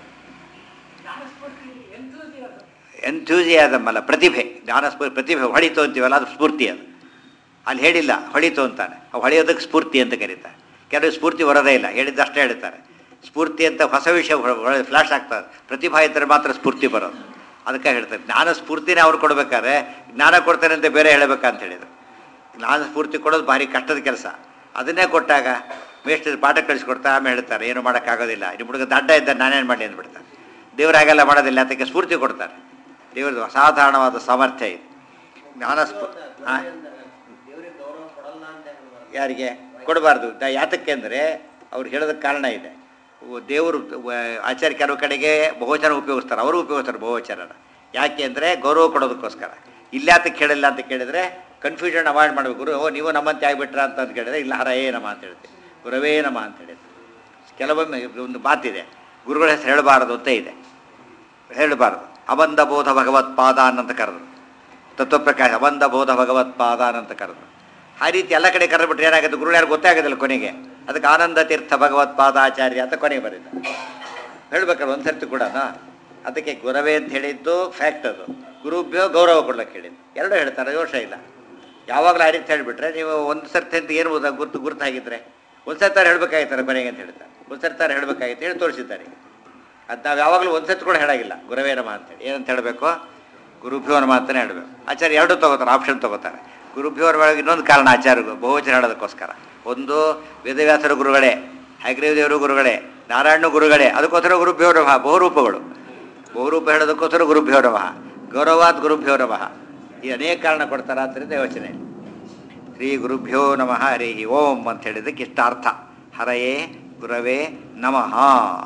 ಎಂಥೂಸಿಯಾದಮ್ ಅಲ್ಲ ಪ್ರತಿಭೆ ಜ್ಞಾನಸ್ಫೂರ್ ಪ್ರತಿಭೆ ಹೊಳಿತು ಅಂತೀವಲ್ಲ ಅದು ಸ್ಫೂರ್ತಿ ಅದು ಅಲ್ಲಿ ಹೇಳಿಲ್ಲ ಹೊಳಿತು ಅಂತಾನೆ ಅವು ಹೊಳೆಯೋದಕ್ಕೆ ಸ್ಫೂರ್ತಿ ಅಂತ ಕರೀತಾರೆ ಕೆಲವು ಸ್ಫೂರ್ತಿ ಬರೋದೇ ಇಲ್ಲ ಹೇಳಿದ್ದಷ್ಟೇ ಹೇಳ್ತಾರೆ ಸ್ಫೂರ್ತಿ ಅಂತ ಹೊಸ ವಿಷಯ ಫ್ಲಾಶ್ ಆಗ್ತದೆ ಪ್ರತಿಭಾ ಇದ್ದರೆ ಮಾತ್ರ ಸ್ಫೂರ್ತಿ ಬರೋದು ಅದಕ್ಕೆ ಹೇಳ್ತಾರೆ ಜ್ಞಾನ ಸ್ಫೂರ್ತಿನೇ ಅವ್ರು ಕೊಡ್ಬೇಕಾದ್ರೆ ಜ್ಞಾನ ಕೊಡ್ತಾರೆ ಅಂತ ಬೇರೆ ಹೇಳಬೇಕಂತ ಹೇಳಿದ್ರು ಜ್ಞಾನ ಸ್ಫೂರ್ತಿ ಕೊಡೋದು ಭಾರಿ ಕಷ್ಟದ ಕೆಲಸ ಅದನ್ನೇ ಕೊಟ್ಟಾಗ ಮೇಷ್ಟ್ರು ಪಾಠ ಕಳಿಸ್ಕೊಡ್ತಾ ಆಮೇಲೆ ಹೇಳ್ತಾರೆ ಏನು ಮಾಡೋಕ್ಕಾಗೋದಿಲ್ಲ ನಿಮ್ಮ ಹುಡುಗ ದಡ್ಡ ಇದ್ದ ನಾನೇನು ಮಾಡಿ ಅಂದ್ಬಿಡ್ತಾರೆ ದೇವ್ರು ಹಾಗೆಲ್ಲ ಮಾಡೋದಿಲ್ಲ ಅದಕ್ಕೆ ಸ್ಫೂರ್ತಿ ಕೊಡ್ತಾರೆ ದೇವ್ರದ್ದು ಅಸಾಧಾರಣವಾದ ಸಾಮರ್ಥ್ಯ ಇದು ಜ್ಞಾನ ಸ್ಫೂ ಆ? ಯಾರಿಗೆ ಕೊಡಬಾರ್ದು ದ- ಯಾತಕ್ಕೆ ಅಂದರೆ ಅವ್ರು ಹೇಳೋದಕ್ಕೆ ಕಾರಣ ಇದೆ ಉ- ದೇವರು ವ- ಆಚಾರ್ಯ ಕೆಲವು ಕಡೆಗೆ ಬಹುವಚನ ಉಪಯೋಗಿಸ್ತಾರೆ ಅವರು ಉಪಯೋಗಿಸ್ತಾರೆ ಬಹುವಚನನ ಯಾಕೆ ಅಂದರೆ ಗೌರವ ಕೊಡೋದಕ್ಕೋಸ್ಕರ ಇಲ್ಲಾತಕ್ಕೆ ಹೇಳಿಲ್ಲ ಅಂತ ಕೇಳಿದರೆ ಕನ್ಫ್ಯೂಷನ್ ಅವಾಯ್ಡ್ ಮಾಡಬೇಕು ಗುರು ಓ ನೀವು ನಮ್ಮಂತೆ ಆಗಿಬಿಟ್ರ ಅಂತ ಅಂತ ಕೇಳಿದ್ರೆ ಇಲ್ಲ ಹರಯೇ ನಮ ಅಂತ ಹೇಳ್ತೀವಿ ಗುರವೇ ನಮ ಅಂತ ಹೇಳಿದ್ರು ಕೆಲವೊಮ್ಮೆ ಒಂದು ಮಾತಿದೆ ಗುರುಗಳ ಹೆಸರು ಹೇಳಬಾರದು ಅಂತ ಇದೆ ಹೇಳಬಾರದು ಅಬಂಧ ಬೋಧ ಭಗವತ್ಪಾದಾನ್ ಅಂತ ಕರೆದ್ರು ತತ್ವಪ್ರಕಾಶ ಅಬಂಧ ಬೋಧ ಭಗವತ್ಪಾದಾನ್ ಅಂತ ಕರೆದ್ರು ಆ ರೀತಿ ಎಲ್ಲ ಕಡೆ ಕರೆದ್ಬಿಟ್ರೆ ಏನಾಗುತ್ತೆ ಗುರುಗಳು ಯಾರು ಗೊತ್ತೇ ಆಗೋದಿಲ್ಲ ಕೊನೆಗೆ ಅದಕ್ಕೆ ಆನಂದ ತೀರ್ಥ ಭಗವತ್ಪಾದಾಚಾರ್ಯ ಅಂತ ಕೊನೆಗೆ ಬರೀತ ಹೇಳ್ಬೇಕಲ್ಲ ಒಂದು ಸರ್ತಿ ಕೂಡ ಅದಕ್ಕೆ ಗುರವೇ ಅಂತ ಹೇಳಿದ್ದು ಫ್ಯಾಕ್ಟ್ ಅದು ಗುರುಭ್ಯೋ ಗೌರವ ಕೊಡ್ಲಿಕ್ಕೆ ಹೇಳಿದ್ದು ಎರಡೂ ಹೇಳ್ತಾರೆ ದೋಷ ಇಲ್ಲ ಯಾವಾಗಲೂ ಆ ರೀತಿ ಹೇಳಿಬಿಟ್ರೆ ನೀವು ಒಂದು ಸರ್ತಿ ಅಂತ ಏನು ಓದ- ಗುರ್ತು ಗುರ್ತಾಗಿದ್ರೆ ಒಂದು ಸರ್ತಿ ತಾರು ಹೇಳ್ಬೇಕಾಗಿತ್ತಾರೆ ಕೊನೆಗೆ ಅಂತ ಹೇಳ್ತಾರೆ ಒಂದು ಸರ್ತಿ ತಾರು ಹೇಳ್ಬೇಕಾಗಿತ್ತು ಹೇಳಿ ತೋರಿಸಿದ್ದಾರೆ ಅದು ನಾವು ಯಾವಾಗಲೂ ಒಂದು ಸರ್ತಿ ಕೂಡ ಹೇಳಾಗಿಲ್ಲ ಗುರವೇ ನಮ ಅಂತೇಳಿ ಏನಂತ ಹೇಳಬೇಕು ಗುರುಭ್ಯೋ ನಮ ಅಂತಲೇ ಹೇಳಬೇಕು ಆಚಾರ್ಯ ಎರಡು ತಗೋತಾರೆ ಆಪ್ಷನ್ ತಗೋತಾರೆ ಗುರುಭ್ಯೋ ನಮ ಇನ್ನೊಂದು ಕಾರಣ ಆಚಾರ್ಯರು ಬಹುವಚನ ಹೇಳೋದಕ್ಕೋಸ್ಕರ ಒಂದು ವೇದವ್ಯಾಸರ ಗುರುಗಳೇ ಹೈಗ್ರೀವ ದೇವರು ಗುರುಗಳೇ ನಾರಾಯಣ ಗುರುಗಳೇ ಅದಕ್ಕೋಸ್ಕರ ಗುರುಭ್ಯೋ ನಮಃ ಬಹುರೂಪಗಳು ಬಹುರೂಪ ಹೇಳೋದಕ್ಕೋಸ್ಕರ ಗುರುಭ್ಯೋ ನಮಃ ಗೌರವಾತ್ ಗುರುಭ್ಯೋ ನಮಃ ಈ ಅನೇಕ ಕಾರಣ ಕೊಡ್ತಾರೆ ಆದ್ದರಿಂದ ಯೋಚನೆ ಶ್ರೀ ಗುರುಭ್ಯೋ ನಮಃ ಹರಿ ಓಂ ಅಂತ ಹೇಳಿದ್ದಕ್ಕೆ ಇಷ್ಟ ಅರ್ಥ ಹರಯೇ ಗುರವೇ ನಮಃ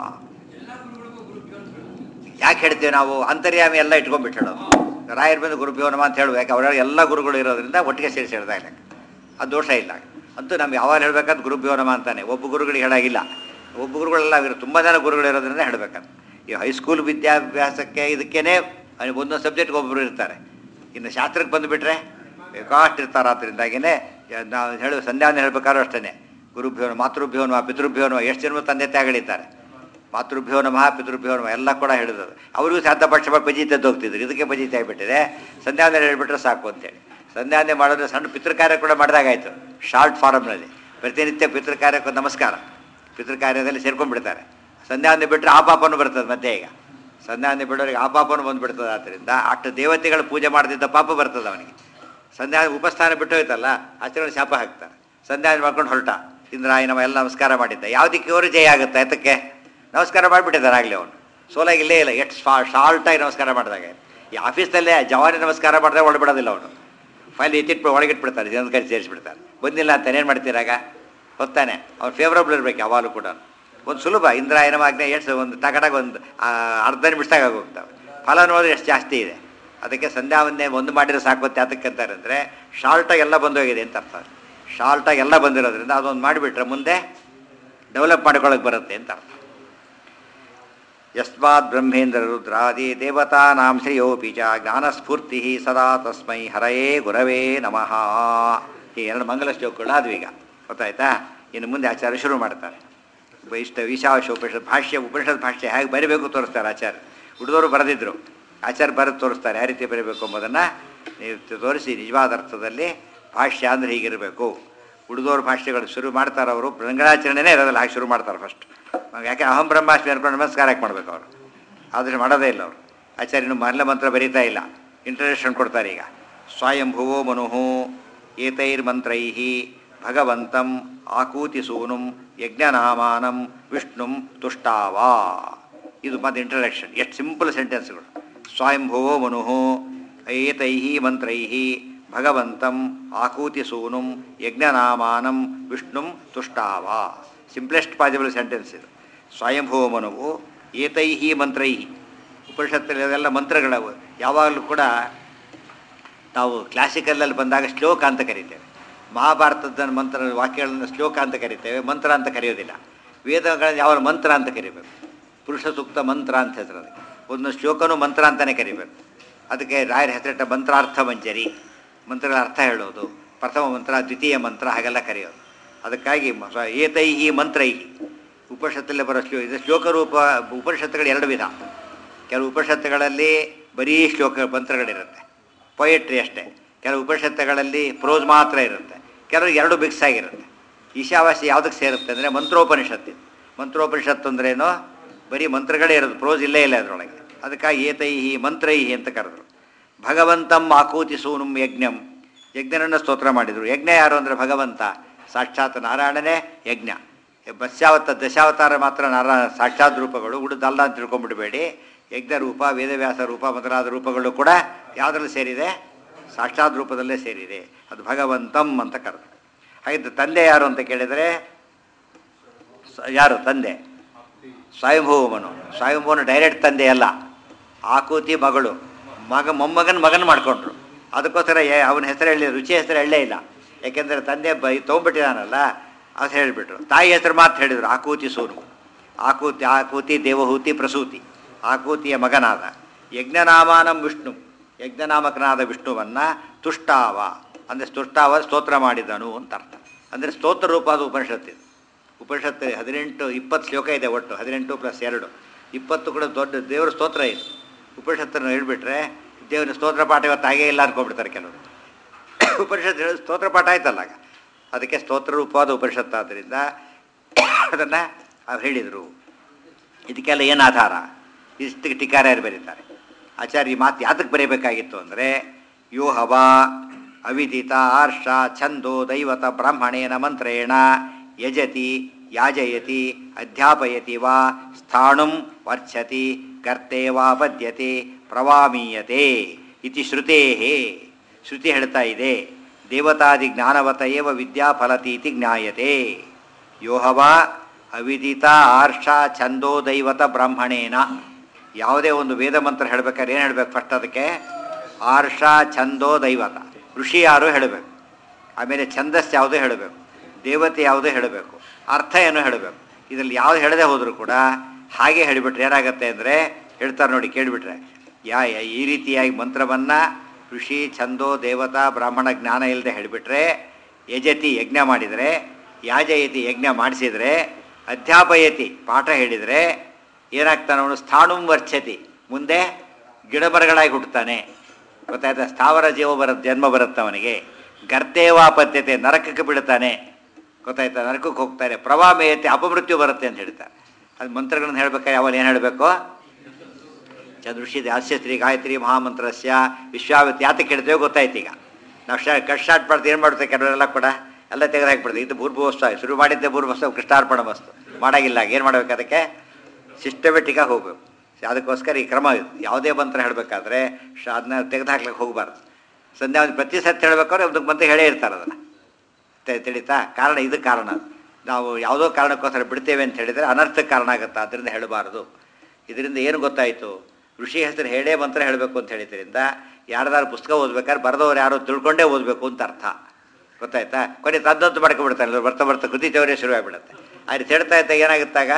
ಯಾಕೆ ಹೇಳ್ತೇವೆ ನಾವು ಅಂತರ್ಯಾಮಿ ಎಲ್ಲ ಇಟ್ಕೊಂಡ್ಬಿಟ್ಟು ಹೇಳೋದು ರಾಯರ್ ಬಂದು ಗುರುಭ್ಯೋ ನಮಃ ಅಂತ ಹೇಳುವ ಯಾಕೆ ಅವರ ಎಲ್ಲ ಗುರುಗಳು ಇರೋದ್ರಿಂದ ಒಟ್ಟಿಗೆ ಸೇರಿಸಿ ಹೇಳ್ತಾ ಇಲ್ಲ ಅದು ದೋಷ ಇಲ್ಲ ಅಂತೂ ನಮ್ಗೆ ಯಾವಾಗ ಹೇಳ್ಬೇಕಾದ್ರೆ ಗುರುಭ್ಯೋ ನಮಃ ಅಂತಾನೆ ಒಬ್ಬ ಗುರುಗಳಿಗೆ ಹೇಳಾಗಿಲ್ಲ ಒಬ್ಬ ಗುರುಗಳೆಲ್ಲ ಇರೋ ತುಂಬ ಜನ ಗುರುಗಳು ಇರೋದ್ರಿಂದ ಹೇಳಬೇಕಂತ ಈ ಹೈಸ್ಕೂಲ್ ವಿದ್ಯಾಭ್ಯಾಸಕ್ಕೆ ಇದಕ್ಕೇನೆ ಅಲ್ಲಿ ಒಂದೊಂದು ಸಬ್ಜೆಕ್ಟ್ಗೆ ಒಬ್ಬರು ಇರ್ತಾರೆ ಇನ್ನು ಶಾಸ್ತ್ರಕ್ಕೆ ಬಂದುಬಿಟ್ರೆ ಬೇಕಾಷ್ಟು ಇರ್ತಾರೆ ಆದ್ದರಿಂದಾಗಿನೇ ನಾವು ಹೇಳುವ ಸಂಧ್ಯಾವನೆ ಹೇಳ್ಬೇಕಾದ್ರೂ ಅಷ್ಟೇ ಗುರುಭ್ಯೋ ನಮಃ, ಮಾತೃಭ್ಯೋ ನಮಃ ಪಿತೃಭ್ಯೋ ನಮಃ ಎಷ್ಟು ಜನ್ಮ ತಂದೆ ತಾಯಿಗಳಿದ್ದಾರೆ ಮಾತೃಭ್ಯೋ ನಮಃ ಪಿತೃಭ್ಯೋ ನಮಃ ಎಲ್ಲ ಕೂಡ ಹೇಳಿದ್ರು ಅವರಿಗೂ ಶಾಂತ ಪಕ್ಷ ಬಜೀತದ್ದು ಹೋಗ್ತಿದ್ರು ಇದಕ್ಕೆ ಬಜೀತಿ ಆಗಿಬಿಟ್ಟಿದೆ ಸಂಧ್ಯಾವಂದನೆ ಹೇಳ್ಬಿಟ್ರೆ ಸಾಕು ಅಂತೇಳಿ ಸಂಧ್ಯಾವಂದನೆ ಮಾಡೋದ್ರೆ ಸಣ್ಣ ಪಿತೃಕಾರ್ಯ ಕೂಡ ಮಾಡಿದಾಗಾಯ್ತು ಶಾರ್ಟ್ ಫಾರಮ್ನಲ್ಲಿ ಪ್ರತಿನಿತ್ಯ ಪಿತೃಕಾರ್ಯಕ್ಕೆ ಒಂದು ನಮಸ್ಕಾರ ಪಿತೃಕಾರ್ಯದಲ್ಲಿ ಸೇರ್ಕೊಂಡ್ಬಿಡ್ತಾರೆ ಸಂಧ್ಯಾವಂದನೆ ಬಿಟ್ಟರೆ ಆ ಪಾಪನೂ ಬರ್ತದೆ ಮತ್ತೆ ಈಗ ಸಂಧ್ಯಾವಂದನೆ ಬಿಡೋರಿಗೆ ಆ ಪಾಪನೂ ಬಂದುಬಿಡ್ತದೆ ಆದ್ದರಿಂದ ಅಷ್ಟು ದೇವತೆಗಳ ಪೂಜೆ ಮಾಡದಿದ್ದ ಪಾಪ ಬರ್ತದೆ ಅವನಿಗೆ ಸಂಧ್ಯಾ ಉಪಸ್ಥಾನ ಬಿಟ್ಟು ಹೋಯ್ತಲ್ಲ ಆಚರಣೆ ಶಾಪ ಹಾಕ್ತಾರೆ ಸಂಧ್ಯಾವಂದನೆ ಮಾಡ್ಕೊಂಡು ಹೊರಟ ಇಂದ್ರಾಯ ನಮ್ಮ ಎಲ್ಲ ನಮಸ್ಕಾರ ಮಾಡಿದ್ದ ಯಾವುದಕ್ಕೆ ಅವರು ಜಯ ಆಗುತ್ತೆ ಅದಕ್ಕೆ ನಮಸ್ಕಾರ ಮಾಡಿಬಿಟ್ಟಿದ್ದಾರೆ ಆಗಲಿ ಅವನು ಸೋಲಾಗಿ ಇಲ್ಲೇ ಇಲ್ಲ ಎಷ್ಟು ಶಾ ಶಾಲ್ಟಾಗಿ ನಮಸ್ಕಾರ ಮಾಡಿದಾಗ ಈ ಆಫೀಸ್ನಲ್ಲೇ ಜವಾನಿ ನಮಸ್ಕಾರ ಮಾಡಿದಾಗ ಒಳಬಿಡೋದಿಲ್ಲ ಅವನು ಫೈಲ್ ಎತ್ತಿಟ್ಬಿಟ್ಟು ಒಳಗಿಟ್ಬಿಡ್ತಾರೆ ಜನದ ಕೈ ಸೇರಿಸ್ಬಿಡ್ತಾರೆ ಬಂದಿಲ್ಲ ಅಂತ ಏನು ಮಾಡ್ತೀರಾಗ ಹೊತ್ತಾನೆ ಅವ್ನು ಫೇವ್ರಬಲ್ ಇರಬೇಕು ಯಾವಾಗಲೂ ಕೂಡ ಒಂದು ಸುಲಭ ಇಂದ್ರಾಯನ ಆಜ್ಞೆ ಎಷ್ಟು ಒಂದು ಟಕಟಾಗ ಒಂದು ಆ, ಅರ್ಧ ನಿಮಿಷದಾಗ ಹೋಗ್ತಾವೆ ಫಲ ನೋಡಿದ್ರೆ ಎಷ್ಟು ಜಾಸ್ತಿ ಇದೆ ಅದಕ್ಕೆ ಸಂಧ್ಯಾವಂದನೆ ಒಂದು ಮಾಡಿದ್ರೆ ಸಾಕು ಅಂತ ಯಾತಕ್ಕೆ ಅಂತಾರೆ ಅಂದರೆ ಶಾರ್ಟಾಗಿ ಎಲ್ಲ ಬಂದೋಗಿದೆ ಅಂತ ಅರ್ಥ ಶಾರ್ಟಾಗಿ ಎಲ್ಲ ಬಂದಿರೋದ್ರಿಂದ ಅದೊಂದು ಮಾಡಿಬಿಟ್ರೆ ಮುಂದೆ ಡೆವಲಪ್ ಮಾಡ್ಕೊಳ್ಳೋಕೆ ಬರುತ್ತೆ ಅಂತ ಅರ್ಥ ಯಸ್ಮಾತ್ ಬ್ರಹ್ಮೇಂದ್ರ ರುದ್ರಾದಿ ದೇವತಾನಾಂ ಶ್ರೇಯೋಪಿ ಚ ಜ್ಞಾನಸ್ಫೂರ್ತಿ ಸದಾ ತಸ್ಮೈ ಹರಯೇ ಗುರವೇ ನಮಃ ಈ ಎರಡು ಮಂಗಲ ಶ್ಲೋಕಗಳು ಆದ್ವು ಈಗ ಗೊತ್ತಾಯ್ತಾ ಇನ್ನು ಮುಂದೆ ಆಚಾರ್ಯ ಶುರು ಮಾಡ್ತಾರೆ ಇಷ್ಟ ಈಶಾವಾಶ ಉಪನಿಷತ್ ಭಾಷ್ಯ ಉಪನಿಷತ್ ಭಾಷ್ಯ ಹೇಗೆ ಬರೀಬೇಕು ತೋರಿಸ್ತಾರೆ ಆಚಾರ್ಯ ಹುಡುಗರು ಬರೆದಿದ್ರು ಆಚಾರ್ಯ ಬರೆದು ತೋರಿಸ್ತಾರೆ ಯಾವ ರೀತಿ ಬರೀಬೇಕು ಎಂಬುದನ್ನು ನೀವು ತೋರಿಸಿ ನಿಜವಾದ ಅರ್ಥದಲ್ಲಿ ಭಾಷ್ಯ ಅಂದರೆ ಹೀಗಿರಬೇಕು ಹುಡುಗರು ಭಾಷ್ಯಗಳು ಶುರು ಮಾಡ್ತಾರೆ ಅವರು ರಂಗನಾಚರಣೆನೇ ಇರೋದಿಲ್ಲ ಹಾಗೆ ಶುರು ಮಾಡ್ತಾರೆ ಫಸ್ಟ್ ಯಾಕೆ ಅಹಂ ಬ್ರಹ್ಮಾಸ್ಮಿ ಅನ್ಕೊಂಡು ನಮಸ್ಕಾರ ಯಾಕೆ ಮಾಡಬೇಕು ಅವರು ಆದರೆ ಮಾಡೋದೇ ಇಲ್ಲ ಅವರು ಆಚಾರ್ಯನು ಮರಲ ಮಂತ್ರ ಬರೀತಾ ಇಲ್ಲ ಇಂಟ್ರಡಕ್ಷನ್ ಕೊಡ್ತಾರೆ ಈಗ ಸ್ವಯಂಭುವೋ ಮನುಹು ಏತೈರ್ಮಂತ್ರೈ ಭಗವಂತಂ ಆಕೂತಿ ಸೂನುಂ ಯಜ್ಞನಾಮಾನಂ ವಿಷ್ಣುಂ ತುಷ್ಟಾವಾ ಇದು ಮತ್ತೆ ಇಂಟ್ರಡಕ್ಷನ್ ಎಷ್ಟು ಸಿಂಪಲ್ ಸೆಂಟೆನ್ಸ್ಗಳು ಸ್ವಯಂಭುವೋ ಮನುಹು ಏತೈ ಮಂತ್ರೈ ಭಗವಂತಂ ಆಕೂತಿ ಸೂನುಂ ಯಜ್ಞನಾಮಾನಂ ವಿಷ್ಣುಂ ತುಷ್ಟಾವಾ ಸಿಂಪ್ಲೆಸ್ಟ್ ಪಾಸಿಬಲ್ ಸೆಂಟೆನ್ಸ್ ಇದು ಸ್ವಯಂಭುವ ಮನುವು ಏತೈ ಮಂತ್ರೈ ಉಪನಿಷತ್ತಲ್ಲಿ ಅದೆಲ್ಲ ಮಂತ್ರಗಳವು ಯಾವಾಗಲೂ ಕೂಡ ನಾವು ಕ್ಲಾಸಿಕಲಲ್ಲಿ ಬಂದಾಗ ಶ್ಲೋಕ ಅಂತ ಕರಿತೇವೆ ಮಹಾಭಾರತದ ಮಂತ್ರ ವಾಕ್ಯಗಳನ್ನು ಶ್ಲೋಕ ಅಂತ ಕರಿತೇವೆ ಮಂತ್ರ ಅಂತ ಕರೆಯೋದಿಲ್ಲ ವೇದಗಳನ್ನು ಯಾವ ಮಂತ್ರ ಅಂತ ಕರಿಬೇಕು ಪುರುಷ ಸೂಕ್ತ ಮಂತ್ರ ಅಂತ ಹೆಸರು ಅದಕ್ಕೆ ಒಂದು ಶ್ಲೋಕನೂ ಮಂತ್ರ ಅಂತಲೇ ಕರಿಬೇಕು ಅದಕ್ಕೆ ರಾಯರ ಹೆಸರಿಟ್ಟ ಮಂತ್ರಾರ್ಥ ಮಂಜರಿ ಮಂತ್ರಗಳ ಅರ್ಥ ಹೇಳೋದು ಪ್ರಥಮ ಮಂತ್ರ ದ್ವಿತೀಯ ಮಂತ್ರ ಹಾಗೆಲ್ಲ ಕರೆಯೋದು ಅದಕ್ಕಾಗಿ ಮ- ಸ್ವ- ಏತೈಹಿ ಮಂತ್ರೈಹಿ ಉಪನಿಷತ್ತಲ್ಲಿ ಬರೋ ಶ್ಲೋ ಇದು ಶ್ಲೋಕ ರೂಪ ಉಪನಿಷತ್ತುಗಳು ಎರಡು ವಿಧ ಕೆಲವು ಉಪನಿಷತ್ತುಗಳಲ್ಲಿ ಬರೀ ಶ್ಲೋಕ ಮಂತ್ರಗಳಿರುತ್ತೆ ಪೊಯೆಟ್ರಿ ಅಷ್ಟೇ ಕೆಲವು ಉಪನಿಷತ್ತುಗಳಲ್ಲಿ ಪ್ರೋಸ್ ಮಾತ್ರ ಇರುತ್ತೆ ಕೆಲವು ಎರಡು ಮಿಕ್ಸ್ ಆಗಿರುತ್ತೆ ಈಶಾವಾಸ್ಯ ಯಾವುದಕ್ಕೆ ಸೇರುತ್ತೆ ಅಂದರೆ ಮಂತ್ರೋಪನಿಷತ್ತು ಇದು. ಮಂತ್ರೋಪನಿಷತ್ತು ಅಂದ್ರೇನು ಬರೀ ಮಂತ್ರಗಳೇ ಇರೋದು ಪ್ರೋಸ್ ಇಲ್ಲೇ ಇಲ್ಲ ಅದರೊಳಗೆ ಅದಕ್ಕಾಗಿ ಏತೈಹಿ ಮಂತ್ರೈಹಿ ಅಂತ ಕರೆದ್ರು ಭಗವಂತಂ ಆಕೂತಿ ಸೂನುಂ ಯಜ್ಞಂ ಯಜ್ಞನನ್ನು ಸ್ತೋತ್ರ ಮಾಡಿದರು ಯಜ್ಞ ಯಾರು ಅಂದರೆ ಭಗವಂತ ಸಾಕ್ಷಾತ್ ನಾರಾಯಣನೇ ಯಜ್ಞ ಬಸ್ಯಾವತ ದಶಾವತಾರ ಮಾತ್ರ ನಾರಾಯಣ ಸಾಕ್ಷಾತ್ ರೂಪಗಳು ಉಳಿದಲ್ಲ ಅಂತ ತಿಳ್ಕೊಂಡ್ಬಿಡಬೇಡಿ ಯಜ್ಞ ರೂಪ ವೇದವ್ಯಾಸ ರೂಪ ಮೊದಲಾದ ರೂಪಗಳು ಕೂಡ ಯಾವುದ್ರಲ್ಲಿ ಸೇರಿದೆ ಸಾಕ್ಷಾತ್ ರೂಪದಲ್ಲೇ ಸೇರಿದೆ ಅದು ಭಗವಂತಂ ಅಂತ ಕರೆದು ಹಾಗಿದ್ದು ತಂದೆ ಯಾರು ಅಂತ ಕೇಳಿದರೆ ಸ- ಯಾರು ತಂದೆ ಸ್ವಯಂಭೂವನು ಸ್ವಯಂಭೂವನು ಡೈರೆಕ್ಟ್ ತಂದೆ ಅಲ್ಲ ಆಕೂತಿ ಮಗಳು ಮಗ ಮೊಮ್ಮಗನ ಮಗನ ಮಾಡ್ಕೊಂಡ್ರು ಅದಕ್ಕೋಸ್ಕರ ಏ ಅವನ ಹೆಸರು ಹೇಳಿ ರುಚಿ ಹೆಸರು ಹೇಳಲೇ ಇಲ್ಲ ಯಾಕೆಂದರೆ ತಂದೆ ಬೈ ತೊಗೊಂಡ್ಬಿಟ್ಟಿದಾನಲ್ಲ ಅದು ಹೇಳಿಬಿಟ್ರು ತಾಯಿ ಹೆಸರು ಮಾತು ಹೇಳಿದರು ಆಕೂತಿ ಸೂನು ಆಕೂತಿ ಆಕೂತಿ ದೇವಹೂತಿ ಪ್ರಸೂತಿ ಆಕೂತಿಯ ಮಗನಾದ ಯಜ್ಞನಾಮಾನಂ ವಿಷ್ಣು ಯಜ್ಞನಾಮಕನಾದ ವಿಷ್ಣುವನ್ನು ತುಷ್ಟಾವ ಅಂದರೆ ತುಷ್ಟಾವ ಸ್ತೋತ್ರ ಮಾಡಿದನು ಅಂತ ಅರ್ಥ ಅಂದರೆ ಸ್ತೋತ್ರ ರೂಪ ಅದು ಉಪನಿಷತ್ತಿದೆ ಉಪನಿಷತ್ತು ಹದಿನೆಂಟು ಇಪ್ಪತ್ತು ಶ್ಲೋಕ ಇದೆ ಒಟ್ಟು ಹದಿನೆಂಟು ಪ್ಲಸ್ ಎರಡು ಇಪ್ಪತ್ತು ಕೂಡ ದೊಡ್ಡ ದೇವರ ಸ್ತೋತ್ರ ಇದು ಉಪನಿಷತ್ತನ್ನು ಹೇಳ್ಬಿಟ್ರೆ ದೇವರ ಸ್ತೋತ್ರ ಪಾಠ ಇವತ್ತು ಹಾಗೇ ಇಲ್ಲ ಅನ್ಕೊಂಡ್ಬಿಡ್ತಾರೆ ಕೆಲವರು ಉಪನಿಷತ್ತು ಹೇಳಿ ಸ್ತೋತ್ರ ಪಾಠ ಆಯ್ತಲ್ಲ ಆಗ ಅದಕ್ಕೆ ಸ್ತೋತ್ರ ರೂಪವಾದ ಉಪನಿಷತ್ತು ಆದ್ದರಿಂದ ಅದನ್ನು ಅವ್ರು ಹೇಳಿದರು ಇದಕ್ಕೆಲ್ಲ ಏನು ಆಧಾರ ಇಷ್ಟು ಟೀಕಾರ್ಯರು ಬರೀತಾರೆ ಆಚಾರ್ಯ ಈ ಮಾತು ಯಾತಕ್ಕೆ ಬರೀಬೇಕಾಗಿತ್ತು ಅಂದರೆ ಯೋ ಹವಾ ಅವಿದಿತ ಆರ್ಷ ಛಂದೋ ದೈವತ ಬ್ರಾಹ್ಮಣೇನ ಮಂತ್ರೇಣ ಯಜತಿ ಯಾಜಯತಿ ಅಧ್ಯಾಪಯತಿ ವಾ ಸ್ಥಾಣುಂ ವರ್ಚ್ಯತಿ ಗರ್ತೆ ವಾ ಪದ್ಯತೆ ಪ್ರವಾಮೀಯತೆ ಇತಿ ಶ್ರುತೇ ಶ್ರುತಿ ಹೇಳ್ತಾ ಇದೆ ದೇವತಾದಿ ಜ್ಞಾನವತ ಏವ ವಿದ್ಯಾ ಫಲತೀತಿ ಜ್ಞಾಯತೆ ಯೋಹವ ಅವಿದಿತ ಆರ್ಷ ಛಂದೋ ದೈವತ ಬ್ರಾಹ್ಮಣೇನ ಯಾವುದೇ ಒಂದು ವೇದ ಮಂತ್ರ ಹೇಳ್ಬೇಕಾದ್ರೆ ಏನು ಹೇಳ್ಬೇಕು ಫಸ್ಟ್ ಅದಕ್ಕೆ ಆರ್ಷ ಛಂದೋ ದೈವತ ಋಷಿ ಯಾರು ಹೇಳಬೇಕು ಆಮೇಲೆ ಛಂದಸ್ ಯಾವುದೋ ಹೇಳಬೇಕು ದೇವತೆ ಯಾವುದೋ ಹೇಳಬೇಕು ಅರ್ಥ ಏನೋ ಹೇಳಬೇಕು ಇದರಲ್ಲಿ ಯಾವ್ದು ಹೇಳದೆ ಹೋದರೂ ಕೂಡ ಹಾಗೆ ಹೇಳಿಬಿಟ್ರೆ ಏನಾಗುತ್ತೆ ಅಂದರೆ ಹೇಳ್ತಾರೆ ನೋಡಿ ಕೇಳಿಬಿಟ್ರೆ ಯಾ ಯಾ- ಈ ರೀತಿಯಾಗಿ ಮಂತ್ರವನ್ನು ಋಷಿ ಛಂದೋ ದೇವತಾ ಬ್ರಾಹ್ಮಣ ಜ್ಞಾನ ಇಲ್ಲದೆ ಹೇಳಿಬಿಟ್ರೆ ಯಜತಿ ಯಜ್ಞ ಮಾಡಿದರೆ ಯಾಜಯತಿ ಯಜ್ಞ ಮಾಡಿಸಿದರೆ ಅಧ್ಯಾಪಯತಿ ಪಾಠ ಹೇಳಿದರೆ ಏನಾಗ್ತಾನೆ ಅವನು ಸ್ಥಾಣುಂ ವರ್ಚ್ಯತಿ ಮುಂದೆ ಗಿಡಮರಗಳಾಗಿ ಹುಟ್ಟುತ್ತಾನೆ ಗೊತ್ತಾಯ್ತಾ ಸ್ಥಾವರ ಜೀವ ಬರುತ್ತೆ ಜನ್ಮ ಬರುತ್ತೆ ಅವನಿಗೆ ಗರ್ತೇವಾ ಪದ್ಯತೆ ನರಕಕ್ಕೆ ಬಿಡುತ್ತಾನೆ ಗೊತ್ತಾಯ್ತಾ ನರಕಕ್ಕೆ ಹೋಗ್ತಾನೆ ಪ್ರವಾಮೇಯತೆ ಅಪಮೃತ್ಯು ಬರುತ್ತೆ ಅಂತ ಹೇಳ್ತಾರೆ ಅದು ಮಂತ್ರಗಳನ್ನು ಹೇಳ್ಬೇಕಾದ್ರೆ ಯಾವಾಗ ಏನು ಹೇಳಬೇಕು ಚಂದ್ರುಷಿ ದಾಸ್ಯಶ್ರೀ ಗಾಯತ್ರಿ ಮಹಾಮಂತ್ರಸ್ಯ ವಿಶ್ವಾವತಿ ಯಾತಕ್ಕೆ ಹೇಳ್ತೇವೆ ಗೊತ್ತಾಯ್ತು ಈಗ ನಾವು ಶಾ ಕಟ್ ಸ್ಟಾರ್ಟ್ ಮಾಡ್ತೀವಿ ಏನು ಮಾಡ್ತೇವೆ ಕೆಲವರೆಲ್ಲ ಕೂಡ ಎಲ್ಲ ತೆಗೆದು ಹಾಕ್ಬಿಡ್ತೀವಿ ಇದು ಭೂರ್ಭುವಸ್ತು ಶುರು ಮಾಡಿದ್ದೆ ಭೂರ್ಭುವಸ್ತು ಕೃಷ್ಣಾರ್ಪಣ ವಸ್ತು ಮಾಡಾಗಿಲ್ಲ ಏನು ಮಾಡ್ಬೇಕು ಅದಕ್ಕೆ ಸಿಸ್ಟಮೆಟಿಕ್ಕಾಗಿ ಹೋಗ್ಬೇಕು ಅದಕ್ಕೋಸ್ಕರ ಈ ಕ್ರಮ ಇದು ಯಾವುದೇ ಮಂತ್ರ ಹೇಳಬೇಕಾದ್ರೆ ಶ ಅದನ್ನ ತೆಗೆದು ಹಾಕ್ಲಿಕ್ಕೆ ಹೋಗಬಾರ್ದು ಸಂಧ್ಯಾ ಒಂದು ಪ್ರತಿ ಸತಿ ಹೇಳ್ಬೇಕಾದ್ರೆ ಒಂದು ಮಂತ್ರ ಹೇಳೇ ಇರ್ತಾರೆ ಅದನ್ನು ತೆ- ತಿಳಿತಾ ಕಾರಣ ಇದು ಕಾರಣ ಅದು. ನಾವು ಯಾವುದೋ ಕಾರಣಕ್ಕೋಸ್ಕರ ಬಿಡ್ತೇವೆ ಅಂತ ಹೇಳಿದರೆ ಅನರ್ಥಕ್ಕೆ ಕಾರಣ ಆಗುತ್ತೆ ಅದರಿಂದ ಹೇಳಬಾರದು ಇದರಿಂದ ಏನು ಗೊತ್ತಾಯಿತು ಋಷಿ ಹೆಸರು ಹೇಳೇ ಮಂತ್ರ ಹೇಳಬೇಕು ಅಂತ ಹೇಳಿದ್ರಿಂದ ಯಾರ್ದಾರು ಪುಸ್ತಕ ಓದ್ಬೇಕಾದ್ರೆ ಬರೆದವ್ರು ಯಾರು ತಿಳ್ಕೊಂಡೇ ಓದಬೇಕು ಅಂತ ಅರ್ಥ ಗೊತ್ತಾಯ್ತಾ ಕೊನೆ ತದ್ದಂತು ಮಾಡ್ಕೊಬಿಡ್ತಾನೆ ಬರ್ತಾ ಬರ್ತಾ ಕೃತಿ ತವರೇ ಶುರುವಾಗಿಬಿಡುತ್ತೆ ಆ ರೀತಿ ಹೇಳ್ತಾ ಇದ್ದಾಗ ಏನಾಗುತ್ತಾಗ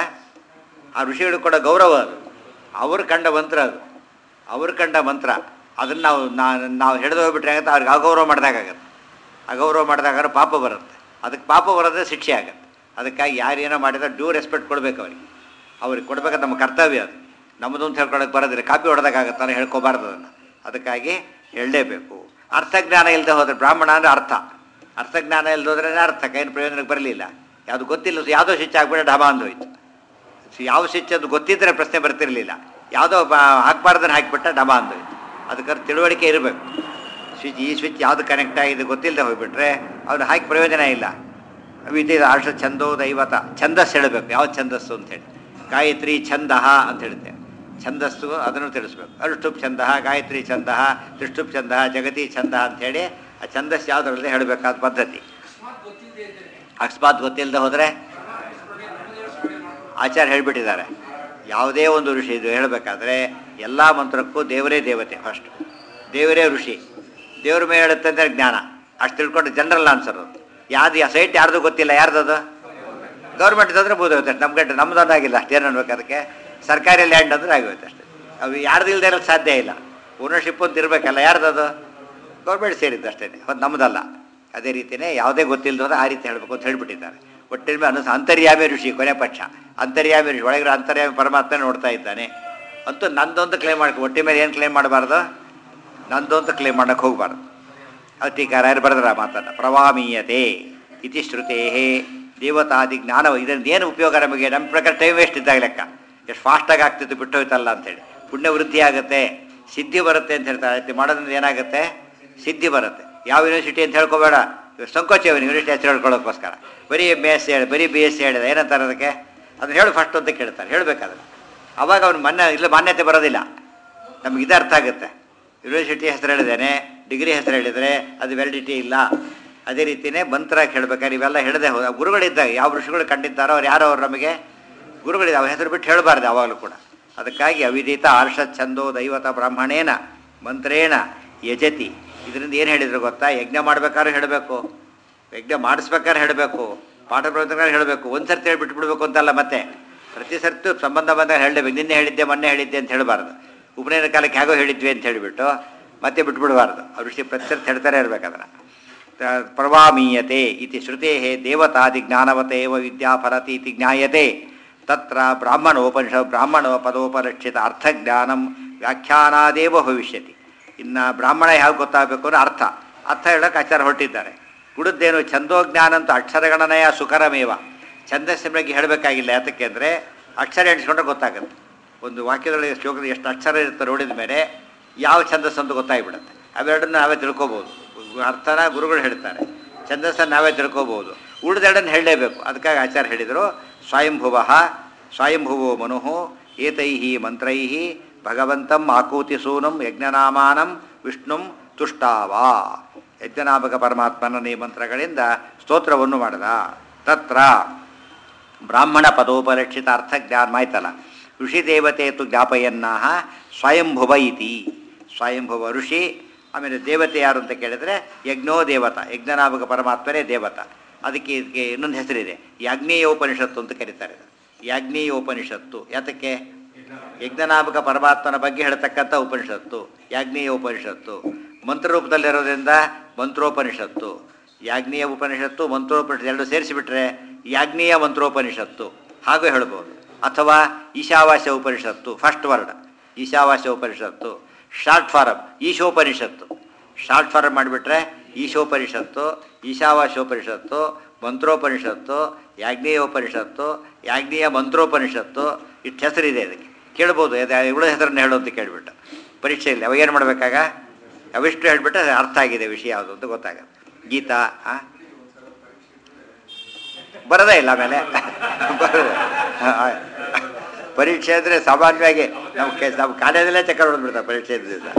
ಆ ಋಷಿಗಳು ಕೊಡೋ ಗೌರವ ಅದು ಅವ್ರು ಕಂಡ ಮಂತ್ರ ಅದು ಅವ್ರು ಕಂಡ ಮಂತ್ರ ಅದನ್ನು ನಾವು ನಾ- ನಾವು ಹಿಡಿದು ಹೋಗ್ಬಿಟ್ರೆ ಆಗುತ್ತೆ ಅವ್ರಿಗೆ ಅಗೌರವ ಮಾಡಿದಾಗತ್ತೆ ಅಗೌರವ ಮಾಡಿದಾಗ ಪಾಪ ಬರುತ್ತೆ ಅದಕ್ಕೆ ಪಾಪ ಬರೋದೇ ಶಿಕ್ಷೆ ಆಗುತ್ತೆ ಅದಕ್ಕಾಗಿ ಯಾರೇನೋ ಮಾಡಿದ್ರೆ ಡ್ಯೂ ರೆಸ್ಪೆಕ್ಟ್ ಕೊಡ್ಬೇಕು ಅವ್ರಿಗೆ ಅವ್ರಿಗೆ ಕೊಡ್ಬೇಕಾದ್ರೆ ನಮ್ಮ ಕರ್ತವ್ಯ ಅದು ನಮ್ಮದು ಅಂತ ಹೇಳ್ಕೊಳಕ್ಕೆ ಬರೋದಿಲ್ಲ ಕಾಪಿ ಹೊಡೆದಾಗತ್ತಾನೆ ಹೇಳ್ಕೊಬಾರ್ದು ಅದನ್ನು ಅದಕ್ಕಾಗಿ ಹೇಳಲೇಬೇಕು ಅರ್ಥಜ್ಞಾನ ಇಲ್ಲದೆ ಹೋದ್ರೆ ಬ್ರಾಹ್ಮಣ ಅಂದರೆ ಅರ್ಥ ಅರ್ಥಜ್ಞಾನ ಇಲ್ಲದೆ ಹೋದ್ರೆ ಅರ್ಥ ಕೈನ ಪ್ರಯೋಜನಕ್ಕೆ ಬರಲಿಲ್ಲ ಯಾವುದು ಗೊತ್ತಿಲ್ಲ ಯಾವುದೋ ಸ್ವಿಚ್ ಹಾಕ್ಬಿಟ್ಟು ಡಬಾ ಅಂದೋಯ್ತು ಯಾವ ಸ್ವಿಚ್ ಅದು ಗೊತ್ತಿದ್ದರೆ ಪ್ರಶ್ನೆ ಬರ್ತಿರಲಿಲ್ಲ ಯಾವುದೋ ಬ ಹಾಕ್ಬಾರ್ದನ್ನು ಹಾಕಿಬಿಟ್ಟ ಡಬಾ ಅಂದೋಯ್ತು ಅದಕ್ಕೆ ತಿಳುವಳಿಕೆ ಇರಬೇಕು ಸ್ವಿಚ್ ಈ ಸ್ವಿಚ್ ಯಾವುದು ಕನೆಕ್ಟ್ ಆಗಿದೆ ಗೊತ್ತಿಲ್ಲದೆ ಹೋಗ್ಬಿಟ್ರೆ ಅವ್ನು ಹಾಕಿ ಪ್ರಯೋಜನ ಇಲ್ಲ ವಿಧಿ ಆರ್ಷ ಛಂದೋ ದೈವತ ಛಂದಸ್ಸು ಹೇಳಬೇಕು ಯಾವ ಛಂದಸ್ಸು ಅಂತೇಳಿ ಗಾಯತ್ರಿ ಛಂದಃ ಅಂತ ಹೇಳುತ್ತೆ ಛಂದಸ್ಸು ಅದನ್ನು ತಿಳಿಸ್ಬೇಕು ಅನುಷ್ಠುಪ್ ಛಂದ ಗಾಯತ್ರಿ ಛಂದ ತ್ರಿಷ್ಟುಪ್ ಛಂದ ಜಗತಿ ಛಂದ ಅಂಥೇಳಿ ಆ ಛಂದಸ್ ಯಾವುದರಲ್ಲಿ ಹೇಳಬೇಕಾದ ಪದ್ಧತಿ ಅಕಸ್ಮಾತ್ ಗೊತ್ತಿಲ್ಲದೆ ಹೋದರೆ ಆಚಾರ್ಯ ಹೇಳಿಬಿಟ್ಟಿದ್ದಾರೆ ಯಾವುದೇ ಒಂದು ಋಷಿ ಇದು ಹೇಳಬೇಕಾದ್ರೆ ಎಲ್ಲ ಮಂತ್ರಕ್ಕೂ ದೇವರೇ ದೇವತೆ ಫಸ್ಟ್ ದೇವರೇ ಋಷಿ ದೇವ್ರ ಮೇಲೆ ಹೇಳುತ್ತೆ ಅಂದರೆ ಜ್ಞಾನ ಅಷ್ಟು ತಿಳ್ಕೊಂಡು ಜನರಲ್ ಆನ್ಸರ್ ಅದು ಯಾವ್ದು ಆ ಸೈಟ್ ಯಾರ್ದು ಗೊತ್ತಿಲ್ಲ ಯಾರ್ದದು ಗೌರ್ಮೆಂಟ್ ಅಂದ್ರೆ ಬೋಧೋಗುತ್ತೆ ನಮ್ಮ ಗಂಟೆ ನಮ್ದೊಂದು ಆಗಿಲ್ಲ ಅಷ್ಟೇನು ಅನ್ಬೇಕು ಅದಕ್ಕೆ ಸರ್ಕಾರಿ ಲ್ಯಾಂಡ್ ಅಂದ್ರೆ ಆಗೋಯ್ತು ಅಷ್ಟೇ ಅವು ಯಾರ್ದು ಇಲ್ಲದೆ ಇರೋಕ್ಕೆ ಸಾಧ್ಯ ಇಲ್ಲ ಓನರ್ಶಿಪ್ ಅಂತ ಇರಬೇಕಲ್ಲ ಯಾರ್ದದು ಗೌರ್ಮೆಂಟ್ ಸೇರಿದ್ದು ಅಷ್ಟೇ ಅದು ನಮ್ಮದಲ್ಲ ಅದೇ ರೀತಿಯೇ ಯಾವುದೇ ಗೊತ್ತಿಲ್ಲದ ಆ ರೀತಿ ಹೇಳಬೇಕು ಅಂತ ಹೇಳ್ಬಿಟ್ಟಿದ್ದಾರೆ ಒಟ್ಟಿನ ಮೇಲೆ ಅನುಸ ಅಂತರ್ಯಾಮಿ ಋಷಿ ಕೊನೆ ಪಕ್ಷ ಅಂತರ್ಯಾಮಿ ಋಷಿ ಒಳಗಿರೋ ಅಂತರ್ಯಾಮಿ ಪರಮಾತ್ಮ ನೋಡ್ತಾ ಇದ್ದಾನೆ ಅಂತೂ ನಂದೊಂದು ಕ್ಲೇಮ್ ಮಾಡ್ಕೊ ಒಟ್ಟಿ ಮೇಲೆ ಏನು ಕ್ಲೇಮ್ ಮಾಡಬಾರ್ದು ನಂದು ಅಂತ ಕ್ಲೇಮ್ ಮಾಡಕ್ಕೆ ಹೋಗಬಾರ್ದು ಅತಿಕಾರ ಯಾರು ಬರೆದ್ರ ಮಾತನ್ನು ಪ್ರವಾಮೀಯತೆ ಇತಿ ಶ್ರುತೇ ದೇವತಾದಿ ಜ್ಞಾನ ಇದರಿಂದ ಏನು ಉಪಯೋಗ ನಮಗೆ ನಮ್ಮ ಪ್ರಕಾರ ಟೈಮ್ ವೇಸ್ಟ್ ಇದ್ದಾಗ ಲೆಕ್ಕ ಎಷ್ಟು ಫಾಸ್ಟಾಗಿ ಆಗ್ತಿತ್ತು ಬಿಟ್ಟು ಹೋಯ್ತಲ್ಲ ಅಂತೇಳಿ ಪುಣ್ಯ ವೃದ್ಧಿ ಆಗುತ್ತೆ ಸಿದ್ಧಿ ಬರುತ್ತೆ ಅಂತ ಹೇಳ್ತಾರೆ ಆಯ್ತು ಮಾಡೋದ್ರಿಂದ ಏನಾಗುತ್ತೆ ಸಿದ್ಧಿ ಬರುತ್ತೆ ಯಾವ ಯೂನಿವರ್ಸಿಟಿ ಅಂತ ಹೇಳ್ಕೋಬೇಡ ಇವ್ರು ಸಂಕೋಚ ಯೂನಿವರ್ಸಿಟಿ ಹೆಸರು ಹೇಳ್ಕೊಳ್ಳೋಕ್ಕೋಸ್ಕರ ಬರೀ ಎಮ್ ಎಸ್ ಸಿ ಹೇಳಿ ಬರೀ ಬಿ ಎಸ್ ಸಿ ಹೇಳಿದ ಏನಂತಾರೆ ಅದಕ್ಕೆ ಅದನ್ನ ಹೇಳು ಫಸ್ಟ್ ಅಂತ ಕೇಳ್ತಾರೆ ಹೇಳಬೇಕಾದ್ರೆ ಅವಾಗ ಅವ್ನು ಮನ್ನ ಇಲ್ಲ ಮಾನ್ಯತೆ ಬರೋದಿಲ್ಲ ನಮ್ಗೆ ಇದು ಅರ್ಥ ಆಗುತ್ತೆ ಯೂನಿವರ್ಸಿಟಿ ಹೆಸರು ಹೇಳಿದ್ದೇನೆ ಡಿಗ್ರಿ ಹೆಸರು ಹೇಳಿದರೆ ಅದು ವ್ಯಾಲಿಡಿಟಿ ಇಲ್ಲ ಅದೇ ರೀತಿಯೇ ಮಂತ್ರ ಹೇಳ್ಬೇಕಾದ್ರೆ ಇವೆಲ್ಲ ಹೇಳದೆ ಹೋದ ಗುರುಗಳಿದ್ದಾಗ ಯಾವ ಋಷಿಗಳು ಕಂಡಿದ್ದಾರೋ ಅವ್ರು ಯಾರೋ ಅವ್ರು ನಮಗೆ ಗುರುಗಳಿದೆ ಅವ್ರ ಹೆಸರು ಬಿಟ್ಟು ಹೇಳಬಾರ್ದು ಯಾವಾಗಲೂ ಕೂಡ ಅದಕ್ಕಾಗಿ ಅವಿದಿತ ಆರ್ಷ ಛಂದೋ ದೈವತ ಬ್ರಾಹ್ಮಣೇನ ಮಂತ್ರೇಣ ಯಜತಿ ಇದರಿಂದ ಏನು ಹೇಳಿದ್ರು ಗೊತ್ತಾ ಯಜ್ಞ ಮಾಡ್ಬೇಕಾದ್ರೂ ಹೇಳಬೇಕು ಯಜ್ಞ ಮಾಡಿಸ್ಬೇಕಾದ್ರೆ ಹೇಳಬೇಕು ಪಾಠ ಪ್ರವಚನಗಳು ಹೇಳಬೇಕು ಒಂದು ಸರ್ತಿ ಹೇಳ್ಬಿಟ್ಟು ಬಿಡಬೇಕು ಅಂತಲ್ಲ ಮತ್ತೆ ಪ್ರತಿ ಸರ್ತಿ ಸಂಬಂಧ ಬಂದಾಗ ಹೇಳಬೇಕು ನಿನ್ನೆ ಹೇಳಿದ್ದೆ ಮೊನ್ನೆ ಹೇಳಿದ್ದೆ ಅಂತ ಹೇಳಬಾರ್ದು ಉಪನಯನ ಕಾಲಕ್ಕೆ ಹೇಗೋ ಹೇಳಿದ್ವಿ ಅಂತ ಹೇಳಿಬಿಟ್ಟು ಮತ್ತೆ ಬಿಟ್ಬಿಡಬಾರ್ದು ಆ ಋಷಿ ಪ್ರತಿ ಸರ್ತಿ ಹೇಳ್ತಾನೆ ಇರ್ಬೇಕು ಅದನ್ನು ತ- ಪ್ರವಾಮೀಯತೆ ಇತಿ ಶ್ರುತೆ ದೇವತಾದಿ ಜ್ಞಾನವತೇವ ವಿದ್ಯಾಫಲತಿ ಇತಿ ಜ್ಞಾಯತೆ ತತ್ರ ಬ್ರಾಹ್ಮಣೋಪನಿಷ ಬ್ರಾಹ್ಮಣ ಪದೋಪರಕ್ಷಿತ ಅರ್ಥಜ್ಞಾನಂ ವ್ಯಾಖ್ಯಾನಾದೇವ ಭವಿಷ್ಯತಿ ಇನ್ನು ಬ್ರಾಹ್ಮಣ ಯಾವ ಗೊತ್ತಾಗಬೇಕು ಅನ್ನೋ ಅರ್ಥ ಅರ್ಥ ಹೇಳಕ್ಕೆ ಆಚಾರ ಹೊರಟಿದ್ದಾರೆ ಉಳಿದ್ದೇನು ಛಂದೋಜ್ಞಾನ ಅಂತ ಅಕ್ಷರಗಣನೆಯ ಸುಖರಮೇವ ಛಂದಸ್ಸಿನ ಬಗ್ಗೆ ಹೇಳಬೇಕಾಗಿಲ್ಲ ಯಾತಕ್ಕೆ ಅಂದರೆ ಅಕ್ಷರ ಎಣಿಸ್ಕೊಂಡ್ರೆ ಗೊತ್ತಾಗುತ್ತೆ ಒಂದು ವಾಕ್ಯದೊಳಗೆ ಶ್ಲೋಕದ ಎಷ್ಟು ಅಕ್ಷರ ಇರುತ್ತೆ ನೋಡಿದ ಮೇಲೆ ಯಾವ ಛಂದಸ್ಸು ಅಂತ ಗೊತ್ತಾಗ್ಬಿಡುತ್ತೆ ಅವೆರಡನ್ನ ನಾವೇ ತಿಳ್ಕೊಬೋದು ಅರ್ಥನ ಗುರುಗಳು ಹೇಳ್ತಾರೆ ಛಂದಸ್ಸನ್ನು ನಾವೇ ತಿಳ್ಕೊಬೋದು ಉಳಿದೆರಡನ್ನು ಹೇಳಲೇಬೇಕು ಅದಕ್ಕಾಗಿ ಆಚಾರ್ಯ ಹೇಳಿದರು ಸ್ವಯಂಭುವ ಸ್ವಯಂಭುವೋ ಮನು ಏತೈ ಮಂತ್ರೈ ಭಗವಂತಂ ಆಕೂತಿ ಸೂನಂ ಯಜ್ಞನಾಮಾನಂ ವಿಷ್ಣುಂ ತುಷ್ಟಾವ ಯಜ್ಞನಾಮಕ ಪರಮಾತ್ಮನ ಈ ಮಂತ್ರಗಳಿಂದ ಸ್ತೋತ್ರವನ್ನು ಮಾಡಿದ ತತ್ರ ಬ್ರಾಹ್ಮಣ ಪದೋಪರಕ್ಷಿತ ಅರ್ಥ ಜ್ಞಾನ ಆಯ್ತಲ್ಲ ಋಷಿ ದೇವತೆ ತು ಜ್ಞಾಪಯನ್ನಾಹ ಸ್ವಯಂಭುವ ಇತಿ ಸ್ವಯಂಭುವ ಋಷಿ ಆಮೇಲೆ ದೇವತೆ ಯಾರು ಅಂತ ಕೇಳಿದ್ರೆ ಯಜ್ಞೋ ದೇವತ ಯಜ್ಞನಾಮಕ ಪರಮಾತ್ಮನೇ ದೇವತ ಅದಕ್ಕೆ ಇದಕ್ಕೆ ಇನ್ನೊಂದು ಹೆಸರಿದೆ ಯಾಜ್ಞೇಯೋಪನಿಷತ್ತು ಅಂತ ಕರೀತಾರೆ ಇದು. ಯಾಜ್ಞೇಯೋಪನಿಷತ್ತು ಯಾತಕ್ಕೆ ಯಜ್ಞನಾಮಕ ಪರಮಾತ್ಮನ ಬಗ್ಗೆ ಹೇಳ್ತಕ್ಕಂಥ ಉಪನಿಷತ್ತು ಯಾಜ್ಞೇಯ ಉಪನಿಷತ್ತು ಮಂತ್ರರೂಪದಲ್ಲಿರೋದ್ರಿಂದ ಮಂತ್ರೋಪನಿಷತ್ತು ಯಾಜ್ಞೀಯ ಉಪನಿಷತ್ತು ಮಂತ್ರೋಪನಿಷತ್ತು ಎರಡು ಸೇರಿಸಿಬಿಟ್ರೆ ಯಾಜ್ಞೀಯ ಮಂತ್ರೋಪನಿಷತ್ತು ಹಾಗೂ ಹೇಳ್ಬೋದು ಅಥವಾ ಈಶಾವಾಸ್ಯ ಉಪನಿಷತ್ತು first word Ishavasya Upanishad short form Ishopanishad short form ಮಾಡಿಬಿಟ್ರೆ ಈಶೋಪನಿಷತ್ತು ಈಶಾವಾಸ್ಯೋಪನಿಷತ್ತು ಮಂತ್ರೋಪನಿಷತ್ತು ಯಾಜ್ಞೀಯೋಪನಿಷತ್ತು ಯಾಜ್ಞೀಯ ಮಂತ್ರೋಪನಿಷತ್ತು ಇಷ್ಟು ಹೆಸರಿದೆ ಅದಕ್ಕೆ ಕೇಳ್ಬೋದು ಇವಳ ಹೆಸರನ್ನು ಹೇಳು ಅಂತ ಕೇಳಿಬಿಟ್ಟು ಪರೀಕ್ಷೆಯಲ್ಲಿ ಅವಾಗ ಏನು ಮಾಡಬೇಕಾಗ ಅವಿಷ್ಟು ಹೇಳ್ಬಿಟ್ರೆ ಅರ್ಥ ಆಗಿದೆ ವಿಷಯ ಯಾವುದು ಅಂತ ಗೊತ್ತಾಗತ್ತೆ ಗೀತಾ ಆ? ಬರೋದೇ ಇಲ್ಲ ಆಮೇಲೆ ಬರೋದೇ ಆ, ಆ. ಪರೀಕ್ಷೆ ಅಂದರೆ ಸಾಮಾನ್ಯವಾಗಿ ನಮ್ಮ ಕೆ ನಮ್ಮ ಕಾಲೇಜಲ್ಲೇ ಚಕ್ಕರ್ ಹೊಡೆದ್ಬಿಡ್ತಾರೆ ಪರೀಕ್ಷೆ ಇದ್ದ ದಿವಸ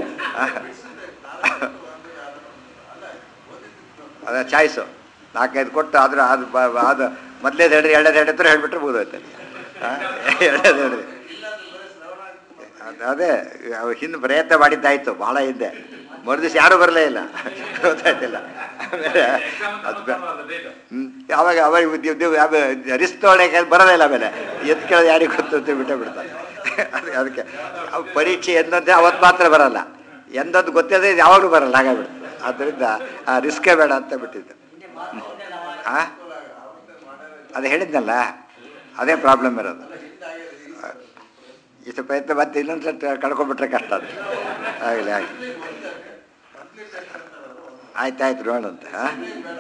ಅದ ಚಾಯ್ಸು ನಾಲ್ಕೈದು ಕೊಟ್ಟು ಆದ್ರೆ ಅದು ಬ- ಅದು ಮೊದಲೇದು ಹೇಳ್ರಿ ಎರಡನೇದು ಹೇಳಿದ್ರೆ ಹೇಳ್ಬಿಟ್ರೆ ಮುಗಿದೋಯ್ತು ಎರಡನೇದು ಹೇಳ್ರಿ ಅದ್- ಅದೇ ಅವ್ ಹಿಂದೆ ಪ್ರಯತ್ನ ಮಾಡಿದ್ದಾಯ್ತು ಭಾಳ ಹಿಂದೆ ಮರುದಿವ್ಸ ಯಾರೂ ಬರಲೇ ಇಲ್ಲ ಗೊತ್ತಾಯ್ತಿಲ್ಲ ಆಮೇಲೆ ಅದು ಬೆ- ಹ್ಮ್. ಯಾವಾಗ ಅವಾಗ ಉದ್ಯ- ಉದ್ಯ- ಯಾವ ರಿಸ್ಕ್ ತೊಗೊಳಕ್ಕೆ ಬರೋದೇ ಇಲ್ಲ ಆಮೇಲೆ ಎದ್ದು ಕೇಳೋದು ಯಾರಿಗೆ ಗೊತ್ತು ಅಂತ ಬಿಟ್ಟೇ ಬಿಡ್ತಾರೆ ಅದಕ್ಕೆ ಅದಕ್ಕೆ ಅವ್ ಪರೀಕ್ಷೆ ಎಂದಂತೆ ಅವತ್ತು ಮಾತ್ರ ಬರಲ್ಲ ಎಂದದ್ದು ಗೊತ್ತಿದೆ ಯಾವಾಗಲೂ ಬರಲ್ಲ ಹಾಗಾಗ್ಬಿಡುತ್ತೆ ಆದ್ದರಿಂದ ಆ ರಿಸ್ಕೇ ಬೇಡ ಅಂತ ಬಿಟ್ಟಿದ್ದು ಆ ಅದು ಹೇಳಿದ್ನಲ್ಲ ಅದೇ ಪ್ರಾಬ್ಲಮ್ ಇರೋದು ಇಷ್ಟು ಪ್ರಯತ್ನ ಮತ್ತೆ ಇನ್ನೊಂದು ಸಲ ಕಳ್ಕೊಂಡ್ಬಿಟ್ರೆ ಕಷ್ಟ ಅದು ಆಗಲಿ ಆಗಲಿ ಆಯ್ತು ಆಯ್ತು ನೋಡಂತೆ ಹಾಂ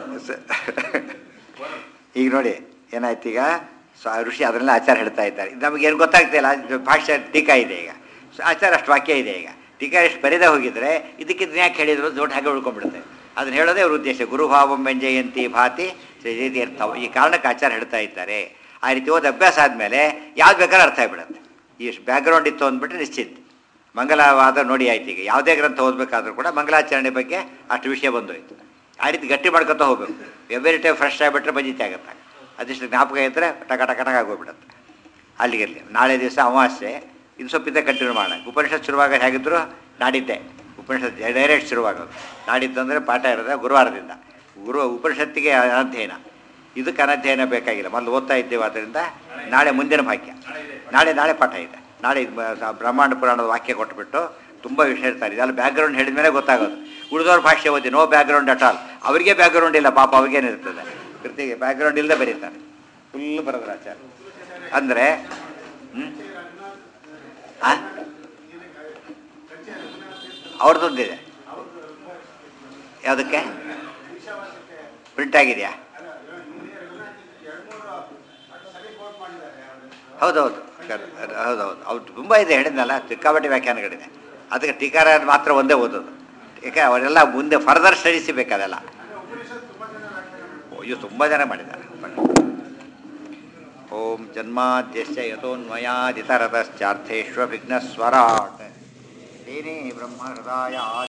ಈಗ ನೋಡಿ ಏನಾಯ್ತು ಈಗ ಸೊ ಆ ಋಷಿ ಅದನ್ನೆಲ್ಲ ಆಚಾರ ಹೇಳ್ತಾ ಇದ್ದಾರೆ ಇದು ನಮಗೇನು ಗೊತ್ತಾಗ್ತಿಲ್ಲ ಇದು ಭಾಷೆ ಟೀಕಾ ಇದೆ ಈಗ ಸೊ ಆಚಾರ ಅಷ್ಟು ವಾಕ್ಯ ಇದೆ ಈಗ ಟೀಕಾ ಎಷ್ಟು ಬರೆದೇ ಹೋಗಿದ್ರೆ ಇದಕ್ಕೆ ಯಾಕೆ ಹೇಳಿದ್ರು ದೊಡ್ಡ ಹಾಗೆ ಉಳ್ಕೊಂಡ್ಬಿಡುತ್ತೆ ಅದನ್ನ ಹೇಳೋದೇ ಅವ್ರ ಉದ್ದೇಶ ಗುರುಭಾವಂ ವ್ಯಂಜಯಂತಿ ಭಾತಿ ಇರ್ತಾವೆ ಈ ಕಾರಣಕ್ಕೆ ಆಚಾರ ಹೇಳ್ತಾ ಇದ್ದಾರೆ ಆ ರೀತಿ ಓದಿ ಅಭ್ಯಾಸ ಆದಮೇಲೆ ಯಾವ್ದು ಬೇಕಾದ್ರೆ ಅರ್ಥ ಆಗಿಬಿಡುತ್ತೆ ಇಷ್ಟು ಬ್ಯಾಕ್ಗ್ರೌಂಡ್ ಇತ್ತು ಅಂದ್ಬಿಟ್ರೆ ನಿಶ್ಚಿತ್ ಮಂಗಲವಾದ ನೋಡಿ ಆಯ್ತು ಈಗ ಯಾವುದೇ ಗ್ರಂಥ ಓದಬೇಕಾದ್ರೂ ಕೂಡ ಮಂಗಲಾಚರಣೆ ಬಗ್ಗೆ ಅಷ್ಟು ವಿಷಯ ಬಂದೋಯ್ತು ಆ ರೀತಿ ಗಟ್ಟಿ ಮಾಡ್ಕೊತಾ ಹೋಗ್ಬೇಕು ಎವ್ರಿ ಟೈಮ್ ಫ್ರೆಶ್ ಆಗಿಬಿಟ್ರೆ ಬಂಜಿತೆ ಆಗುತ್ತೆ ಅದಿಷ್ಟು ಜ್ಞಾಪಕ ಇದ್ದರೆ ಟಕ ಟಕ ಟಕ ಆಗೋಗ್ಬಿಡುತ್ತೆ ಅಲ್ಲಿಗೆ ಅಲ್ಲಿ ನಾಳೆ ದಿವಸ ಅಮಾವಾಸ್ಯೆ ಇದು ಸ್ವಪ್ಪಿಂದ ಕಂಟಿನ್ಯೂ ಮಾಡೋಣ ಉಪನಿಷತ್ ಶುರುವಾಗ ಹೇಗಿದ್ರು ನಾಡಿದ್ದೆ ಉಪನಿಷತ್ ಡೈರೆಕ್ಟ್ ಶುರುವಾಗೋದು ನಾಡಿದ್ದು ಅಂದರೆ ಪಾಠ ಇರೋದು ಗುರುವಾರದಿಂದ ಗುರು ಉಪನಿಷತ್ತಿಗೆ ಅನಧ್ಯಯನ ಇದಕ್ಕೆ ಅನಧ್ಯಯನ ಬೇಕಾಗಿಲ್ಲ ಮೊದಲು ಓದ್ತಾ ಇದ್ದೇವೆ ಆದ್ದರಿಂದ ನಾಳೆ ಮುಂದಿನ ಭಾಗ್ಯ ನಾಳೆ ನಾಳೆ ಪಾಠ ಇದೆ ನಾಳೆ ಇದು ಬ- ಬ್ರಹ್ಮಾಂಡ ಪುರಾಣದ ವಾಕ್ಯ ಕೊಟ್ಬಿಟ್ಟು ತುಂಬ ವಿಷಯ ಇರ್ತಾರೆ ಇದೆಲ್ಲ ಬ್ಯಾಕ್ಗ್ರೌಂಡ್ ಹೇಳಿದ ಮೇಲೆ ಗೊತ್ತಾಗೋದು ಉಳಿದವ್ರ ಭಾಷೆ ಓದಿ ನೋ ಬ್ಯಾಕ್ಗ್ರೌಂಡ್ ಅಟ್ ಆಲ್ ಅವರಿಗೆ ಬ್ಯಾಕ್ಗ್ರೌಂಡ್ ಇಲ್ಲ ಪಾಪ ಅವ್ರಿಗೇನಿರ್ತದೆ ಕೃತಿಗೆ ಬ್ಯಾಕ್ಗ್ರೌಂಡ್ ಇಲ್ಲದೆ ಬರೀತಾರೆ ಫುಲ್ ಬರೋದ್ರ ಆಚಾರ ಅಂದರೆ ಹ್ಞೂ ಹಾಂ ಅವ್ರದ್ದೊಂದಿದೆ ಯಾವುದಕ್ಕೆ ಪ್ರಿಂಟ್ ಆಗಿದೆಯಾ ಹೌದೌದು ಹೌದೌದು ಅವ್ರು ತುಂಬ ಇದೆ ಹೇಳಿದ್ನಲ್ಲ ಸಿಕ್ಕಾಪಟ್ಟೆ ವ್ಯಾಖ್ಯಾನಗಳಿದೆ ಅದಕ್ಕೆ ಟೀಕಾರ ಮಾತ್ರ ಒಂದೇ ಓದೋದು ಯಾಕೆ ಅವರೆಲ್ಲ ಮುಂದೆ ಫರ್ದರ್ ಸ್ಟಡೀಸ್ ಬೇಕಾದೆಲ್ಲ ಅಯ್ಯೋ ತುಂಬ ಜನ ಮಾಡಿದ್ದಾರೆ ಓಂ ಜನ್ಮಾದ್ಯಶ್ಚ ಯಥೋನ್ಮಯಾದಿತರತಶ್ಚಾರ್ಥೇಶ್ವ ವಿಘ್ನಸ್ವರಾಟ್ ತೇನೇ ಬ್ರಹ್ಮ ಹೃದಯ